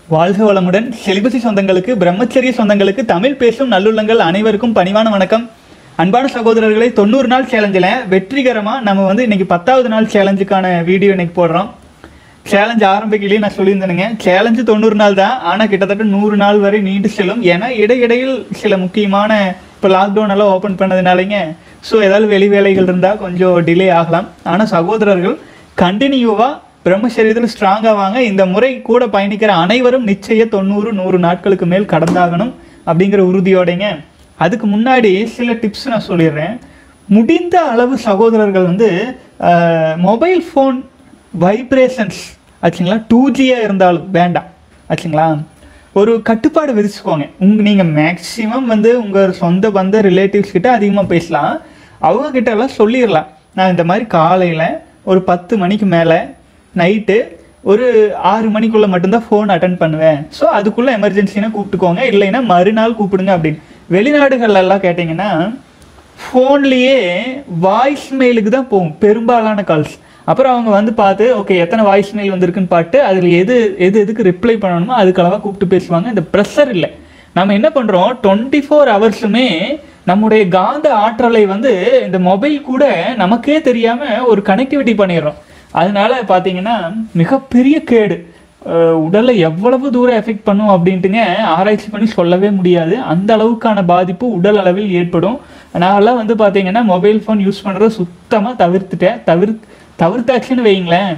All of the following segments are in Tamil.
வாழ்க வளமுடன் செலிபசி சொந்தங்களுக்கு பிரம்மச்சரிய சொந்தங்களுக்கு தமிழ் பேசும் நல்லுள்ளங்கள் அனைவருக்கும் பணிவான வணக்கம் அன்பான சகோதரர்களை தொண்ணூறு நாள் சேலஞ்சில் வெற்றிகரமாக நம்ம வந்து இன்னைக்கு பத்தாவது நாள் சேலஞ்சுக்கான வீடியோ இன்னைக்கு போடுறோம் சேலஞ்ச் ஆரம்பிக்கலையே நான் சொல்லியிருந்தேனுங்க சேலஞ்சு தொண்ணூறு நாள் தான் ஆனால் கிட்டத்தட்ட நூறு நாள் வரை நீண்டு செல்லும் ஏன்னா இடையிடையில் சில முக்கியமான இப்போ லாக்டவுன் எல்லாம் ஓப்பன் பண்ணதுனாலங்க ஸோ ஏதாவது வெளி வேலைகள் இருந்தால் கொஞ்சம் டிலே ஆகலாம் ஆனால் சகோதரர்கள் கண்டினியூவாக பிரம்மசரீரத்தில் ஸ்ட்ராங்காக வாங்க இந்த முறை கூட பயணிக்கிற அனைவரும் நிச்சய தொண்ணூறு நூறு நாட்களுக்கு மேல் கடந்தாகணும் அப்படிங்கிற உறுதியோடைங்க அதுக்கு முன்னாடி சில டிப்ஸ் நான் சொல்லிடுறேன் முடிந்த அளவு சகோதரர்கள் வந்து மொபைல் ஃபோன் வைப்ரேஷன்ஸ் ஆச்சுங்களா டூ ஜியாக இருந்தாலும் வேண்டாம் ஆச்சுங்களா ஒரு கட்டுப்பாடு விதிச்சுக்கோங்க உங்க நீங்கள் மேக்ஸிமம் வந்து உங்கள் சொந்த பந்த ரிலேட்டிவ்ஸ் கிட்ட அதிகமாக பேசலாம் அவங்க கிட்ட எல்லாம் சொல்லிடலாம் நான் இந்த மாதிரி காலையில் ஒரு பத்து மணிக்கு மேலே நைட்டு ஒரு ஆறு மணிக்குள்ளே மட்டும்தான் ஃபோன் அட்டன் பண்ணுவேன் ஸோ அதுக்குள்ளே எமர்ஜென்சினா கூப்பிட்டுக்கோங்க இல்லைன்னா மறுநாள் கூப்பிடுங்க அப்படின்னு வெளிநாடுகள்ல எல்லாம் கேட்டிங்கன்னா ஃபோன்லேயே வாய்ஸ் மெயிலுக்கு தான் போகும் பெரும்பாலான கால்ஸ் அப்புறம் அவங்க வந்து பார்த்து ஓகே எத்தனை வாய்ஸ் மெயில் வந்திருக்குன்னு பார்த்து அதில் எது எது எதுக்கு ரிப்ளை பண்ணணுமோ அதுக்களவாக கூப்பிட்டு பேசுவாங்க இந்த ப்ரெஷர் இல்லை நம்ம என்ன பண்ணுறோம் டுவெண்ட்டி ஃபோர் ஹவர்ஸுமே நம்முடைய காந்த ஆற்றலை வந்து இந்த மொபைல் கூட நமக்கே தெரியாமல் ஒரு கனெக்டிவிட்டி பண்ணிடுறோம் அதனால பார்த்தீங்கன்னா மிகப்பெரிய கேடு அஹ் உடலை எவ்வளவு தூரம் எஃபெக்ட் பண்ணும் அப்படின்ட்டுங்க ஆராய்ச்சி பண்ணி சொல்லவே முடியாது அந்த அளவுக்கான பாதிப்பு உடல் அளவில் ஏற்படும் நான்லாம் வந்து பார்த்தீங்கன்னா மொபைல் ஃபோன் யூஸ் பண்ணுறத சுத்தமாக தவிர்த்துட்டேன் தவிர் தவிர்த்தாச்சுன்னு வைங்களேன்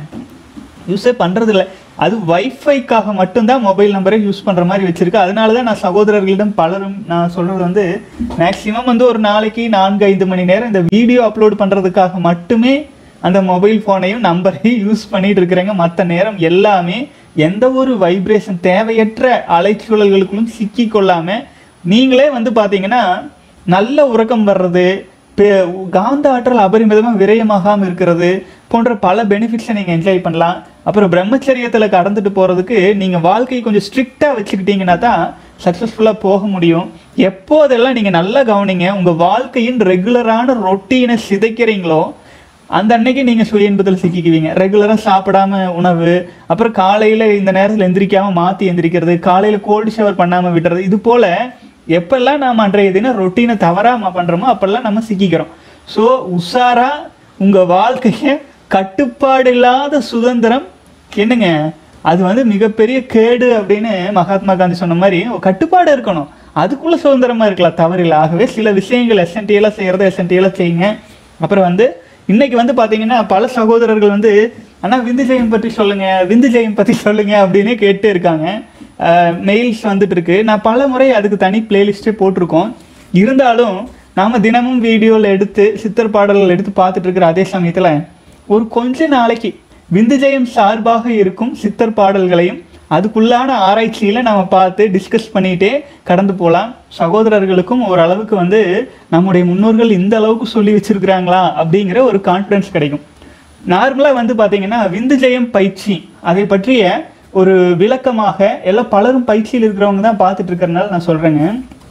யூஸே பண்ணுறது இல்லை அது வைஃபைக்காக மட்டும்தான் மொபைல் நம்பரை யூஸ் பண்ணுற மாதிரி வச்சிருக்கு அதனால தான் நான் சகோதரர்களிடம் பலரும் நான் சொல்கிறது வந்து மேக்ஸிமம் வந்து ஒரு நாளைக்கு நான்கு ஐந்து மணி நேரம் இந்த வீடியோ அப்லோட் பண்ணுறதுக்காக மட்டுமே அந்த மொபைல் ஃபோனையும் நம்பரையும் யூஸ் பண்ணிட்டு இருக்கிறேங்க மற்ற நேரம் எல்லாமே எந்த ஒரு வைப்ரேஷன் தேவையற்ற அலைச்சூழல்களுக்குள்ளும் சிக்கி கொள்ளாம நீங்களே வந்து பார்த்தீங்கன்னா நல்ல உறக்கம் வர்றது பே- காந்த ஆற்றல் அபரிமிதமாக விரயமாகாமல் இருக்கிறது போன்ற பல பெனிஃபிட்ஸை நீங்கள் என்ஜாய் பண்ணலாம் அப்புறம் பிரம்மச்சரியத்தில் கடந்துட்டு போகிறதுக்கு நீங்கள் வாழ்க்கையை கொஞ்சம் ஸ்ட்ரிக்டாக வச்சுக்கிட்டீங்கன்னா தான் சக்ஸஸ்ஃபுல்லாக போக முடியும் எப்போதெல்லாம் நீங்கள் நல்லா கவனிங்க உங்கள் வாழ்க்கையின் ரெகுலரான ரொட்டீனை சிதைக்கிறீங்களோ அந்த அன்னைக்கு நீங்கள் சுய இன்பத்தில் சிக்கிக்குவீங்க ரெகுலராக சாப்பிடாம உணவு அப்புறம் காலையில் இந்த நேரத்தில் எந்திரிக்காமல் மாற்றி எந்திரிக்கிறது காலையில் கோல்டு ஷவர் பண்ணாமல் விடுறது இது போல் எப்பெல்லாம் நாம் அன்றைய தினம் ரொட்டீனை தவறாம பண்ணுறோமோ அப்பெல்லாம் நம்ம சிக்கிக்கிறோம் ஸோ உஷாரா உங்கள் வாழ்க்கையை கட்டுப்பாடு இல்லாத சுதந்திரம் என்னங்க அது வந்து மிகப்பெரிய கேடு அப்படின்னு மகாத்மா காந்தி சொன்ன மாதிரி ஒரு கட்டுப்பாடு இருக்கணும் அதுக்குள்ள சுதந்திரமா இருக்கலாம் தவறில்லை ஆகவே சில விஷயங்கள் எஸ்என்டிஎல்லாம் செய்யறத எஸ்என்டிஎல்லாம் செய்யுங்க அப்புறம் வந்து இன்னைக்கு வந்து பாத்தீங்கன்னா பல சகோதரர்கள் வந்து அண்ணா விந்து ஜெயம் பற்றி சொல்லுங்க விந்து ஜெயம் பற்றி சொல்லுங்க அப்படின்னு கேட்டு இருக்காங்க மெயில்ஸ் வந்துட்டு இருக்கு நான் பல முறை அதுக்கு தனி பிளேலிஸ்டே போட்டிருக்கோம் இருந்தாலும் நாம தினமும் வீடியோவில் எடுத்து சித்தர் பாடல்கள் எடுத்து பார்த்துட்டு இருக்கிற அதே சமயத்தில் ஒரு கொஞ்ச நாளைக்கு விந்துஜெயம் சார்பாக இருக்கும் சித்தர் பாடல்களையும் அதுக்குள்ளான ஆராய்ச்சியில் நம்ம பார்த்து டிஸ்கஸ் பண்ணிகிட்டே கடந்து போகலாம் சகோதரர்களுக்கும் ஓரளவுக்கு வந்து நம்முடைய முன்னோர்கள் இந்த அளவுக்கு சொல்லி வச்சிருக்கிறாங்களா அப்படிங்கிற ஒரு கான்ஃபிடன்ஸ் கிடைக்கும் நார்மலாக வந்து பார்த்தீங்கன்னா விந்துஜெயம் பயிற்சி அதை பற்றிய ஒரு விளக்கமாக எல்லாம் பலரும் பயிற்சியில் இருக்கிறவங்க தான் பார்த்துட்டு இருக்கிறனால நான் சொல்கிறேங்க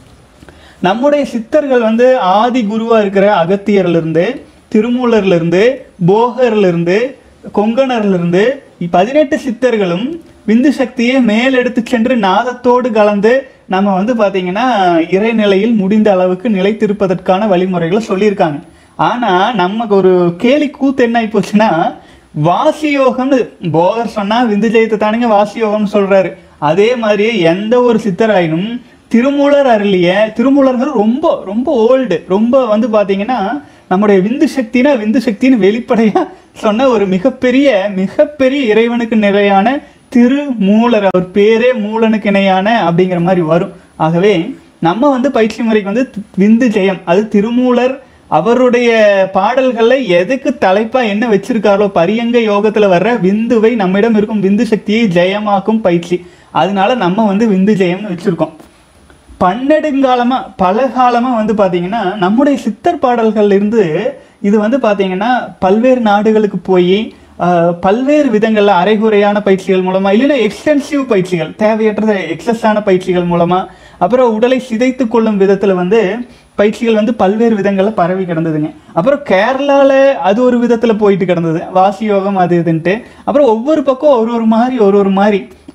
நம்முடைய சித்தர்கள் வந்து ஆதி குருவா இருக்கிற அகத்தியர்ல இருந்து திருமூலர்ல இருந்து போகர்ல இருந்து கொங்கணர்ல இருந்து பதினெட்டு சித்தர்களும் விந்து சக்தியை மேலெடுத்து சென்று நாதத்தோடு கலந்து நம்ம வந்து பாத்தீங்கன்னா இறைநிலையில் முடிந்த அளவுக்கு நிலைத்திருப்பதற்கான வழிமுறைகளை சொல்லியிருக்காங்க ஆனா நமக்கு ஒரு கேலி கூத்து என்ன ஆகி போச்சுன்னா வாசியோகம்னு போகர் சொன்னா விந்து ஜெயத்தை தானுங்க வாசியோகம்னு சொல்றாரு அதே மாதிரியே எந்த ஒரு சித்தராயினும் திருமூலர் அருளிய திருமூலர்கள் ரொம்ப ரொம்ப ஓல்டு ரொம்ப வந்து பாத்தீங்கன்னா நம்முடைய விந்து சக்தினா விந்து சக்தின்னு வெளிப்படையா சொன்ன ஒரு மிகப்பெரிய மிகப்பெரிய இறைவனுக்கு நிலையான திருமூலர் அவர் பேரே மூலனுக்கு இணையான அப்படிங்கிற மாதிரி வரும் ஆகவே நம்ம வந்து பயிற்சி முறைக்கு வந்து விந்து ஜெயம் அது திருமூலர் அவருடைய பாடல்கள்ல எதுக்கு தலைப்பா என்ன வச்சிருக்காரோ பரியங்க யோகத்துல வர்ற விந்துவை நம்மிடம் இருக்கும் விந்து சக்தியை ஜெயமாக்கும் பயிற்சி அதனால நம்ம வந்து விந்து ஜெயம்னு வச்சிருக்கோம் பன்னெடுங்காலமா பல காலமா வந்து பாத்தீங்கன்னா நம்முடைய சித்தர் பாடல்கள்ல இருந்து இது வந்து பாத்தீங்கன்னா பல்வேறு நாடுகளுக்கு போய் பல்வேறு விதங்கள்ல அரைகுறையான பயிற்சிகள் மூலமா இல்லைன்னா எக்ஸ்டென்சிவ் பயிற்சிகள் தேவையற்ற எக்ஸஸான பயிற்சிகள் மூலமா அப்புறம் உடலை சிதைத்து கொள்ளும் விதத்துல வந்து பயிற்சிகள் வந்து பல்வேறு விதங்கள்ல பரவி கிடந்ததுங்க அப்புறம் கேரளால அது ஒரு விதத்துல போயிட்டு கிடந்தது வாசி யோகம் அது இதுன்ட்டு அப்புறம் ஒவ்வொரு பக்கம் ஒரு ஒரு மாதிரி ஒரு ஒரு மாதிரி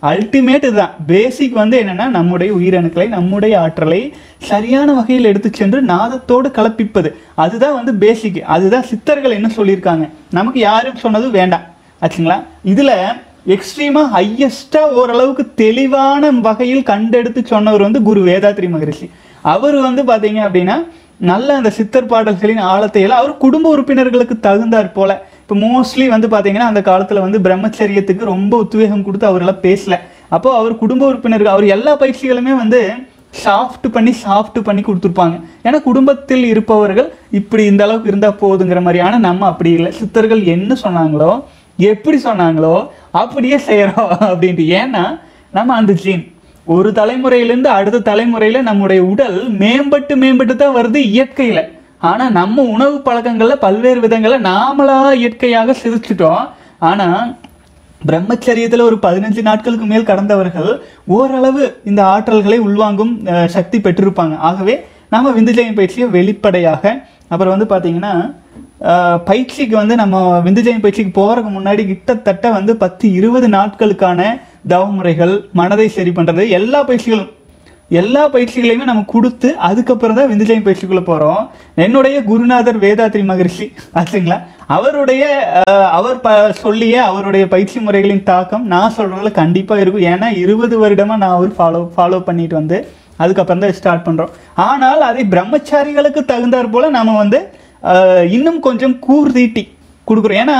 அல்டிமேட் இதுதான் பேசிக் வந்து என்னன்னா நம்முடைய உயிரணுக்களை நம்முடைய ஆற்றலை சரியான வகையில் எடுத்து சென்று நாதத்தோடு கலப்பிப்பது அதுதான் வந்து பேசிக் அதுதான் சித்தர்கள் என்ன சொல்லியிருக்காங்க நமக்கு யாரும் சொன்னது வேண்டாம் ஆச்சுங்களா இதுல எக்ஸ்ட்ரீமா ஹையஸ்டா ஓரளவுக்கு தெளிவான வகையில் கண்டெடுத்து சொன்னவர் வந்து குரு வேதாத்ரி மகரிஷி அவர் வந்து பாத்தீங்க அப்படின்னா நல்ல அந்த சித்தர் பாடல்களின் ஆழத்தை எல்லாம் அவர் குடும்ப உறுப்பினர்களுக்கு தகுந்தாற் போல இப்போ மோஸ்ட்லி வந்து பாத்தீங்கன்னா அந்த காலத்துல வந்து பிரம்மச்சரியத்துக்கு ரொம்ப உத்வேகம் கொடுத்து அவரெல்லாம் பேசல அப்போ அவர் குடும்ப உறுப்பினர்கள் அவர் எல்லா பயிற்சிகளுமே வந்து சாஃப்ட் பண்ணி சாஃப்ட் பண்ணி கொடுத்துருப்பாங்க ஏன்னா குடும்பத்தில் இருப்பவர்கள் இப்படி இந்த அளவுக்கு இருந்தா போதுங்கிற மாதிரி ஆனா நம்ம அப்படி இல்லை சித்தர்கள் என்ன சொன்னாங்களோ எப்படி சொன்னாங்களோ அப்படியே செய்யறோம் அப்படின்ட்டு ஏன்னா நம்ம அந்த ஜீன் ஒரு தலைமுறையிலேருந்து அடுத்த தலைமுறையில நம்முடைய உடல் மேம்பட்டு மேம்பட்டு தான் வருது இயற்கையில ஆனா நம்ம உணவு பழக்கங்கள்ல பல்வேறு விதங்கள்ல நாமளா இயற்கையாக சிரிச்சிட்டோம் ஆனா பிரம்மச்சரியத்துல ஒரு பதினஞ்சு நாட்களுக்கு மேல் கடந்தவர்கள் ஓரளவு இந்த ஆற்றல்களை உள்வாங்கும் அஹ், சக்தி பெற்றிருப்பாங்க ஆகவே நாம விந்துஜயம் பயிற்சியை வெளிப்படையாக அப்புறம் வந்து பாத்தீங்கன்னா அஹ், பயிற்சிக்கு வந்து நம்ம விந்துஜயம் பயிற்சிக்கு போறதுக்கு முன்னாடி கிட்டத்தட்ட வந்து பத்து இருபது நாட்களுக்கான தவமுறைகள் மனதை சரி பண்றது எல்லா பயிற்சிகளும் எல்லா பயிற்சிகளையுமே நம்ம கொடுத்து அதுக்கப்புறம் தான் விந்துஜயம் பயிற்சிக்குள்ள போறோம் என்னுடைய குருநாதர் வேதாத்ரி மகரிஷி ஆச்சுங்களா அவருடைய அஹ், அவர் ப சொல்லிய அவருடைய பயிற்சி முறைகளின் தாக்கம் நான் சொல்றதுல கண்டிப்பா இருக்கும் ஏன்னா இருபது வருடமா நான் அவர் ஃபாலோ ஃபாலோ பண்ணிட்டு வந்து அதுக்கப்புறம் தான் ஸ்டார்ட் பண்றோம் ஆனால் அதை பிரம்மச்சாரிகளுக்கு தகுந்தாற் போல நாம வந்து அஹ், இன்னும் கொஞ்சம் கூர்தீட்டி கொடுக்குறோம் ஏன்னா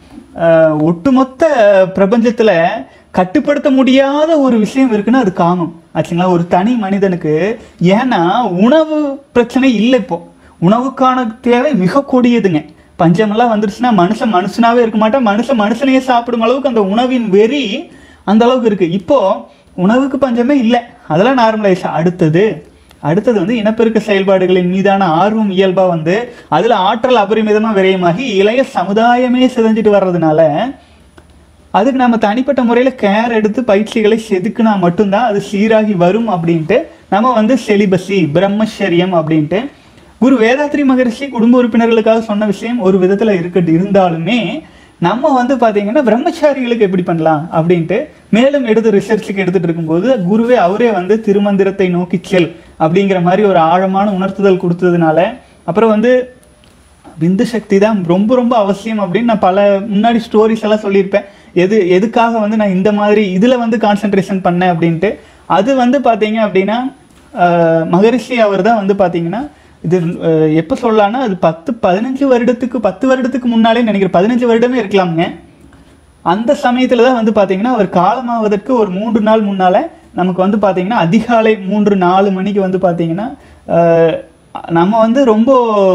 அஹ், ஒட்டுமொத்த பிரபஞ்சத்துல கட்டுப்படுத்த முடியாத ஒரு விஷயம் இருக்குன்னா அது காமம் ஆச்சுங்களா ஒரு தனி மனிதனுக்கு ஏன்னா உணவு பிரச்சனை இல்லை இப்போ உணவுக்கான தேவை மிக கொடியதுங்க பஞ்சமெல்லாம் வந்துருச்சுன்னா மனுஷன் மனுஷனாவே இருக்க மாட்டான் மனுஷன் மனுஷனையே சாப்பிடும் அளவுக்கு அந்த உணவின் வெறி அந்த அளவுக்கு இருக்கு இப்போ உணவுக்கு பஞ்சமே இல்லை அதெல்லாம் நார்மலைஸ் அடுத்தது அடுத்தது வந்து இனப்பெருக்க செயல்பாடுகளின் மீதான ஆர்வம் இயல்பா வந்து அதுல ஆற்றல் அபரிமிதமா விரயமாகி இளைய சமுதாயமே சிதைஞ்சிட்டு வர்றதுனால அதுக்கு நம்ம தனிப்பட்ட முறையில் கேர் எடுத்து பயிற்சிகளை செதுக்குனா மட்டும்தான் அது சீராகி வரும் அப்படின்ட்டு நம்ம வந்து செலிபஸி பிரம்மச்சரியம் அப்படின்ட்டு குரு வேதாத்ரி மகரிஷி குடும்ப உறுப்பினர்களுக்காக சொன்ன விஷயம் ஒரு விதத்தில் இருக்கட்டு இருந்தாலுமே நம்ம வந்து பார்த்தீங்கன்னா பிரம்மச்சாரிகளுக்கு எப்படி பண்ணலாம் அப்படின்ட்டு மேலும் எடுத்து ரிசர்ச்சுக்கு எடுத்துட்டு இருக்கும்போது குருவே அவரே வந்து திருமந்திரத்தை நோக்கி செல் அப்படிங்கிற மாதிரி ஒரு ஆழமான உணர்த்துதல் கொடுத்ததுனால அப்புறம் வந்து விந்து சக்தி தான் ரொம்ப ரொம்ப அவசியம் அப்படின்னு நான் பல முன்னாடி ஸ்டோரிஸ் எல்லாம் சொல்லியிருப்பேன் எது எதுக்காக வந்து நான் இந்த மாதிரி இதில் வந்து கான்சென்ட்ரேஷன் பண்ணேன் அப்படின்ட்டு அது வந்து பார்த்தீங்க அப்படின்னா ஆஹ், மகரிஷி அவர் தான் வந்து பார்த்தீங்கன்னா இது ஆஹ், எப்போ சொல்லலாம்னா அது பத்து பதினஞ்சு வருடத்துக்கு பத்து வருடத்துக்கு முன்னாலே நினைக்கிறேன் பதினஞ்சு வருடமே இருக்கலாமுங்க அந்த சமயத்தில் தான் வந்து பார்த்தீங்கன்னா அவர் காலமாவதற்கு ஒரு மூன்று நாள் முன்னால் நமக்கு வந்து பார்த்தீங்கன்னா அதிகாலை மூன்று நாலு மணிக்கு வந்து பார்த்தீங்கன்னா ஆஹ், நம்ம வந்து ரொம்ப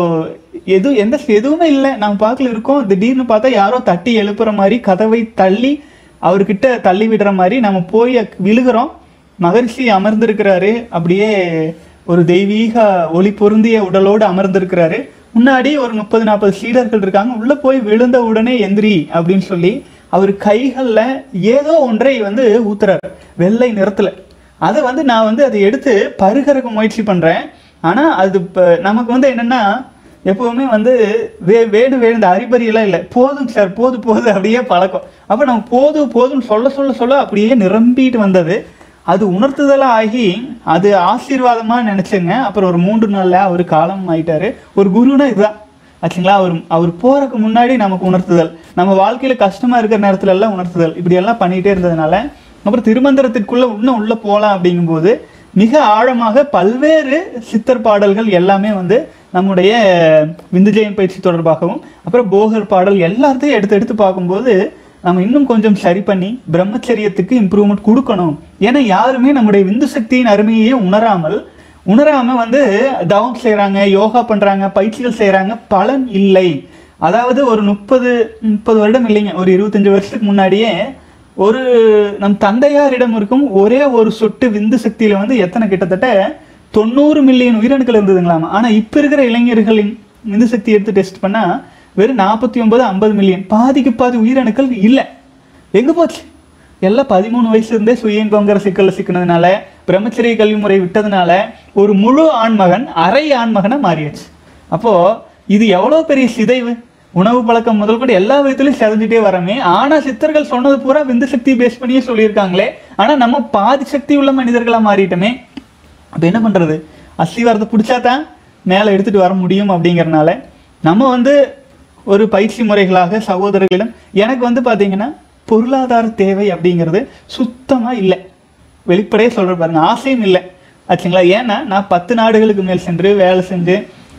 எது எந்த எதுவுமே இல்லை நம்ம பார்க்கல இருக்கோம் திடீர்னு பார்த்தா யாரோ தட்டி எழுப்புற மாதிரி கதவை தள்ளி அவர்கிட்ட தள்ளி விடுற மாதிரி நம்ம போய் விழுகிறோம் மகரிஷி அமர்ந்திருக்கிறாரு அப்படியே ஒரு தெய்வீக ஒளி பொருந்திய உடலோடு அமர்ந்திருக்கிறாரு முன்னாடி ஒரு முப்பது நாற்பது சீடர்கள் இருக்காங்க உள்ள போய் விழுந்த உடனே எந்திரி அப்படின்னு சொல்லி அவர் கைகள்ல ஏதோ ஒன்றை வந்து ஊத்துறாரு வெள்ளை நிறத்துல அதை வந்து நான் வந்து அதை எடுத்து பருகறக்கு முயற்சி பண்றேன் ஆனா அது இப்ப நமக்கு வந்து என்னன்னா எப்பவுமே வந்து வே வேடு வேடு இந்த அறிபறியெல்லாம் இல்லை போதும் சார் போது போது அப்படியே பழக்கம் அப்போ நம்ம போதும் போதும்னு சொல்ல சொல்ல சொல்ல அப்படியே நிரம்பிட்டு வந்தது அது உணர்த்துதலாக ஆகி அது ஆசீர்வாதமா நினைச்சேங்க அப்புறம் ஒரு மூன்று நாள்ல அவர் காலம் ஆயிட்டாரு ஒரு குருனா இதுதான் ஆச்சுங்களா அவர் அவர் போறதுக்கு முன்னாடி நமக்கு உணர்த்துதல் நம்ம வாழ்க்கையில கஷ்டமா இருக்கிற நேரத்துல எல்லாம் உணர்த்துதல் இப்படி எல்லாம் பண்ணிட்டே இருந்ததுனால அப்புறம் திருமந்திரத்திற்குள்ள இன்னும் உள்ள போகலாம் அப்படிங்கும்போது மிக ஆழமாக பல்வேறு சித்தர் பாடல்கள் எல்லாமே வந்து நம்முடைய விந்துஜெயம் பயிற்சி தொடர்பாகவும் அப்புறம் போகர் பாடல் எல்லாத்தையும் எடுத்து எடுத்து பார்க்கும்போது நம்ம இன்னும் கொஞ்சம் சரி பண்ணி பிரம்மச்சரியத்துக்கு இம்ப்ரூவ்மெண்ட் கொடுக்கணும் ஏன்னா யாருமே நம்முடைய விந்து சக்தியின் அருமையே உணராமல் உணராம வந்து தவம் செய்றாங்க யோகா பண்றாங்க பயிற்சிகள் செய்றாங்க பலன் இல்லை அதாவது ஒரு முப்பது முப்பது வருடம் இல்லைங்க ஒரு இருபத்தஞ்சு வருஷத்துக்கு முன்னாடியே ஒரு நம் தந்தையாரிடம் இருக்கும் ஒரே ஒரு சொட்டு விந்து சக்தியில வந்து எத்தனை கிட்டத்தட்ட தொண்ணூறு மில்லியன் உயிரணுக்கள் இருந்ததுங்களாமா ஆனா இப்ப இருக்கிற இளைஞர்களின் விந்து சக்தி எடுத்து டெஸ்ட் பண்ணா வெறும் நாற்பத்தி ஒன்பது ஐம்பது மில்லியன் பாதிக்கு பாதி உயிரணுக்கள் இல்லை எங்க போச்சு எல்லாம் பதிமூணு வயசுல இருந்தே சுய இன்பங்கிற சிக்கல்ல சிக்கினதுனால பிரம்மச்சரிய கல்வி முறை விட்டதுனால ஒரு முழு ஆண்மகன் அரை ஆண்மகனா மாறியாச்சு அப்போ இது எவ்வளவு பெரிய சிதைவு உணவு பழக்கம் முதல் கொண்டு எல்லா விதத்துலயும் செதஞ்சிட்டே வரமே ஆனா சித்தர்கள் சொன்னது பூரா விந்து சக்தி பேஸ் பண்ணியே சொல்லியிருக்காங்களே ஆனா நம்ம பாதி சக்தி உள்ள மனிதர்களா மாறிட்டோமே அப்ப என்ன பண்றது அஸ்திவாரத்தை பிடிச்சா தான் மேலே எடுத்துட்டு வர முடியும் அப்படிங்கறனால நம்ம வந்து ஒரு பயிற்சி முறைகளாக சகோதரர்களிடம் எனக்கு வந்து பாத்தீங்கன்னா பொருளாதார தேவை அப்படிங்கிறது சுத்தமா இல்லை வெளிப்படையே சொல்ற பாருங்க ஆசையும் இல்லை ஆச்சுங்களா ஏன்னா நான் பத்து நாடுகளுக்கு மேல் சென்று வேலை செஞ்சு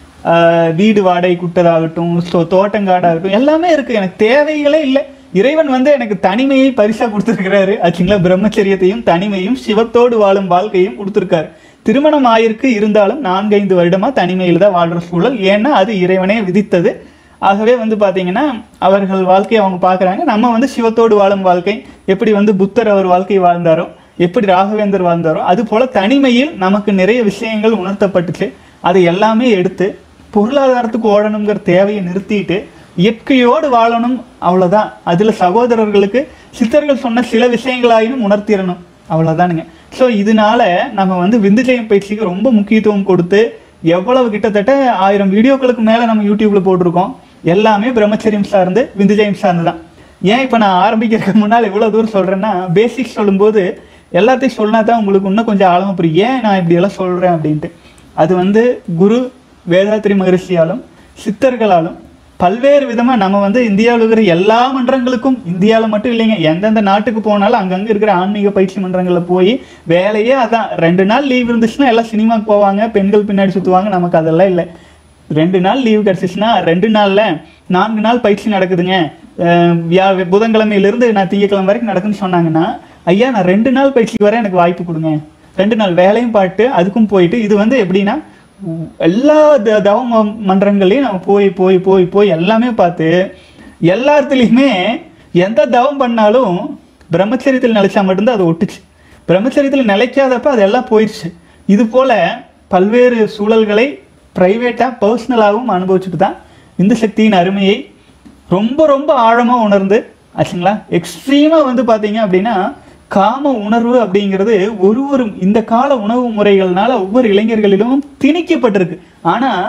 ஆஹ், வீடு வாடகை குட்டதாகட்டும் தோ- தோட்டங்காடாகட்டும் எல்லாமே இருக்கு எனக்கு தேவைகளே இல்லை இறைவன் வந்து எனக்கு தனிமையை பரிசா கொடுத்துருக்கிறாரு ஆச்சுங்களா பிரம்மச்சரியத்தையும் தனிமையும் சிவத்தோடு வாழும் வாழ்க்கையும் கொடுத்துருக்காரு திருமணம் ஆயிருக்கு இருந்தாலும் நான்கைந்து வருடமா தனிமையில் தான் வாழ்ற சூழல் ஏன்னா அது இறைவனே விதித்தது ஆகவே வந்து பாத்தீங்கன்னா அவர்கள் வாழ்க்கையை அவங்க பார்க்கறாங்க நம்ம வந்து சிவத்தோடு வாழும் வாழ்க்கை எப்படி வந்து புத்தர் அவர் வாழ்க்கை வாழ்ந்தாரோ எப்படி ராகவேந்தர் வாழ்ந்தாரோ அது போல தனிமையில் நமக்கு நிறைய விஷயங்கள் உணர்த்தப்பட்டுச்சு அதை எல்லாமே எடுத்து பொருளாதாரத்துக்கு ஓடணுங்கிற தேவையை நிறுத்திட்டு இயற்கையோடு வாழணும் அவ்வளவுதான் அதுல சகோதரர்களுக்கு சித்தர்கள் சொன்ன சில விஷயங்களாயினும் உணர்த்திடணும் அவ்வளவுதானுங்க ஸோ இதனால நம்ம வந்து விந்துஜயம் பயிற்சிக்கு ரொம்ப முக்கியத்துவம் கொடுத்து எவ்வளவு கிட்டத்தட்ட ஆயிரம் வீடியோக்களுக்கு மேல நம்ம யூடியூப்ல போட்டிருக்கோம் எல்லாமே பிரம்மச்சரியம் சார்ந்து விந்துஜயம் சார்ந்து தான் ஏன் இப்போ நான் ஆரம்பிக்கிறதுக்கு முன்னால் இவ்வளோ தூரம் சொல்கிறேன்னா பேசிக்ஸ் சொல்லும்போது எல்லாத்தையும் சொன்னா தான் உங்களுக்கு இன்னும் கொஞ்சம் ஆழமா புரியும் ஏன் நான் இப்படி எல்லாம் சொல்கிறேன் அப்படின்ட்டு அது வந்து குரு வேதாத்திரி மகரிஷியாலும் சித்தர்களாலும் பல்வேறு விதமாக நம்ம வந்து இந்தியாவில் இருக்கிற எல்லா மன்றங்களுக்கும் இந்தியாவில் மட்டும் இல்லைங்க எந்தெந்த நாட்டுக்கு போனாலும் அங்கங்கே இருக்கிற ஆன்மீக பயிற்சி மன்றங்களில் போய் வேலையே அதான் ரெண்டு நாள் லீவ் இருந்துச்சுன்னா எல்லாம் சினிமாக்கு போவாங்க பெண்கள் பின்னாடி சுற்றுவாங்க நமக்கு அதெல்லாம் இல்லை ரெண்டு நாள் லீவு கிடச்சிச்சுன்னா ரெண்டு நாளில் நான்கு நாள் பயிற்சி நடக்குதுங்க அஹ் வியா புதன்கிழமையிலிருந்து நான் திங்கக்கிழமை வரைக்கும் நடக்குன்னு சொன்னாங்கன்னா ஐயா நான் ரெண்டு நாள் பயிற்சிக்கு வர எனக்கு வாய்ப்பு கொடுங்க ரெண்டு நாள் வேலையும் பாட்டு அதுக்கும் போயிட்டு இது வந்து எப்படின்னா உ- எல்லா த- தவ ம- மன்றங்களையும் நம்ம போய் போய் போய் போய் எல்லாமே பார்த்து எல்லா இடத்துலையுமே எந்த தவம் பண்ணாலும் பிரம்மச்சரியத்தில் நிலைச்சா மட்டும்தான் அது ஒட்டுச்சு பிரம்மச்சரியத்தில் நிலைக்காதப்ப அது எல்லாம் போயிடுச்சு இது போல பல்வேறு சூழல்களை ப்ரைவேட்டாக பர்சனலாகவும் அனுபவிச்சுட்டு தான் இந்த சக்தியின் அருமையை ரொம்ப ரொம்ப ஆழமாக உணர்ந்து ஆச்சுங்களா எக்ஸ்ட்ரீமாக வந்து பார்த்தீங்க அப்படின்னா காம உணர்வு அப்படிங்கிறது ஒரு ஒரு இந்த கால உணவு முறைகள்னால ஒவ்வொரு இளைஞர்களிலும் திணிக்கப்பட்டிருக்கு ஆனால்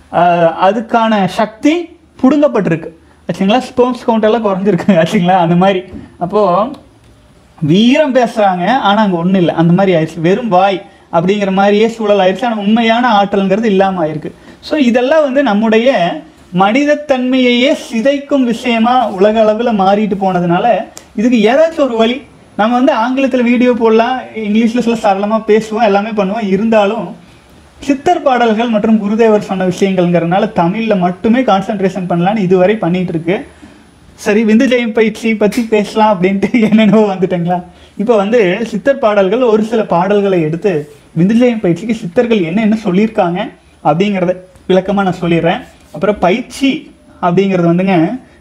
அதுக்கான சக்தி புடுங்கப்பட்டிருக்கு ஆச்சுங்களா ஸ்போம்ஸ் கவுண்ட் எல்லாம் குறைஞ்சிருக்கு ஆச்சுங்களா அந்த மாதிரி அப்போது வீரம் பேசுறாங்க ஆனா அங்க ஒண்ணும் இல்லை அந்த மாதிரி ஆயிடுச்சு வெறும் வாய் அப்படிங்கிற மாதிரியே சூழல் ஆயிடுச்சு ஆனா உண்மையான ஆற்றல்ங்கிறது இல்லாம ஆயிருக்கு ஸோ இதெல்லாம் வந்து நம்முடைய மனிதத்தன்மையையே சிதைக்கும் விஷயமா உலக அளவில் மாறிட்டு போனதுனால இதுக்கு ஏதாச்சும் ஒரு வழி நம்ம வந்து ஆங்கிலத்தில் வீடியோ போடலாம் இங்கிலீஷில் சில சரளமாக பேசுவோம் எல்லாமே பண்ணுவோம் இருந்தாலும் சித்தர் பாடல்கள் மற்றும் குருதேவர் சொன்ன விஷயங்கள்ங்கிறதுனால தமிழில் மட்டுமே கான்சென்ட்ரேஷன் பண்ணலான்னு இதுவரை பண்ணிட்டு இருக்கு சரி விந்துஜெயம் பயிற்சி பற்றி பேசலாம் அப்படின்ட்டு என்னென்னவோ வந்துட்டேங்களா இப்போ வந்து சித்தர் பாடல்கள் ஒரு சில பாடல்களை எடுத்து விந்துஜெயம் பயிற்சிக்கு சித்தர்கள் என்ன என்ன சொல்லியிருக்காங்க அப்படிங்கிறத விளக்கமாக நான் சொல்லிடுறேன் அப்புறம் பயிற்சி அப்படிங்கிறது வந்துங்க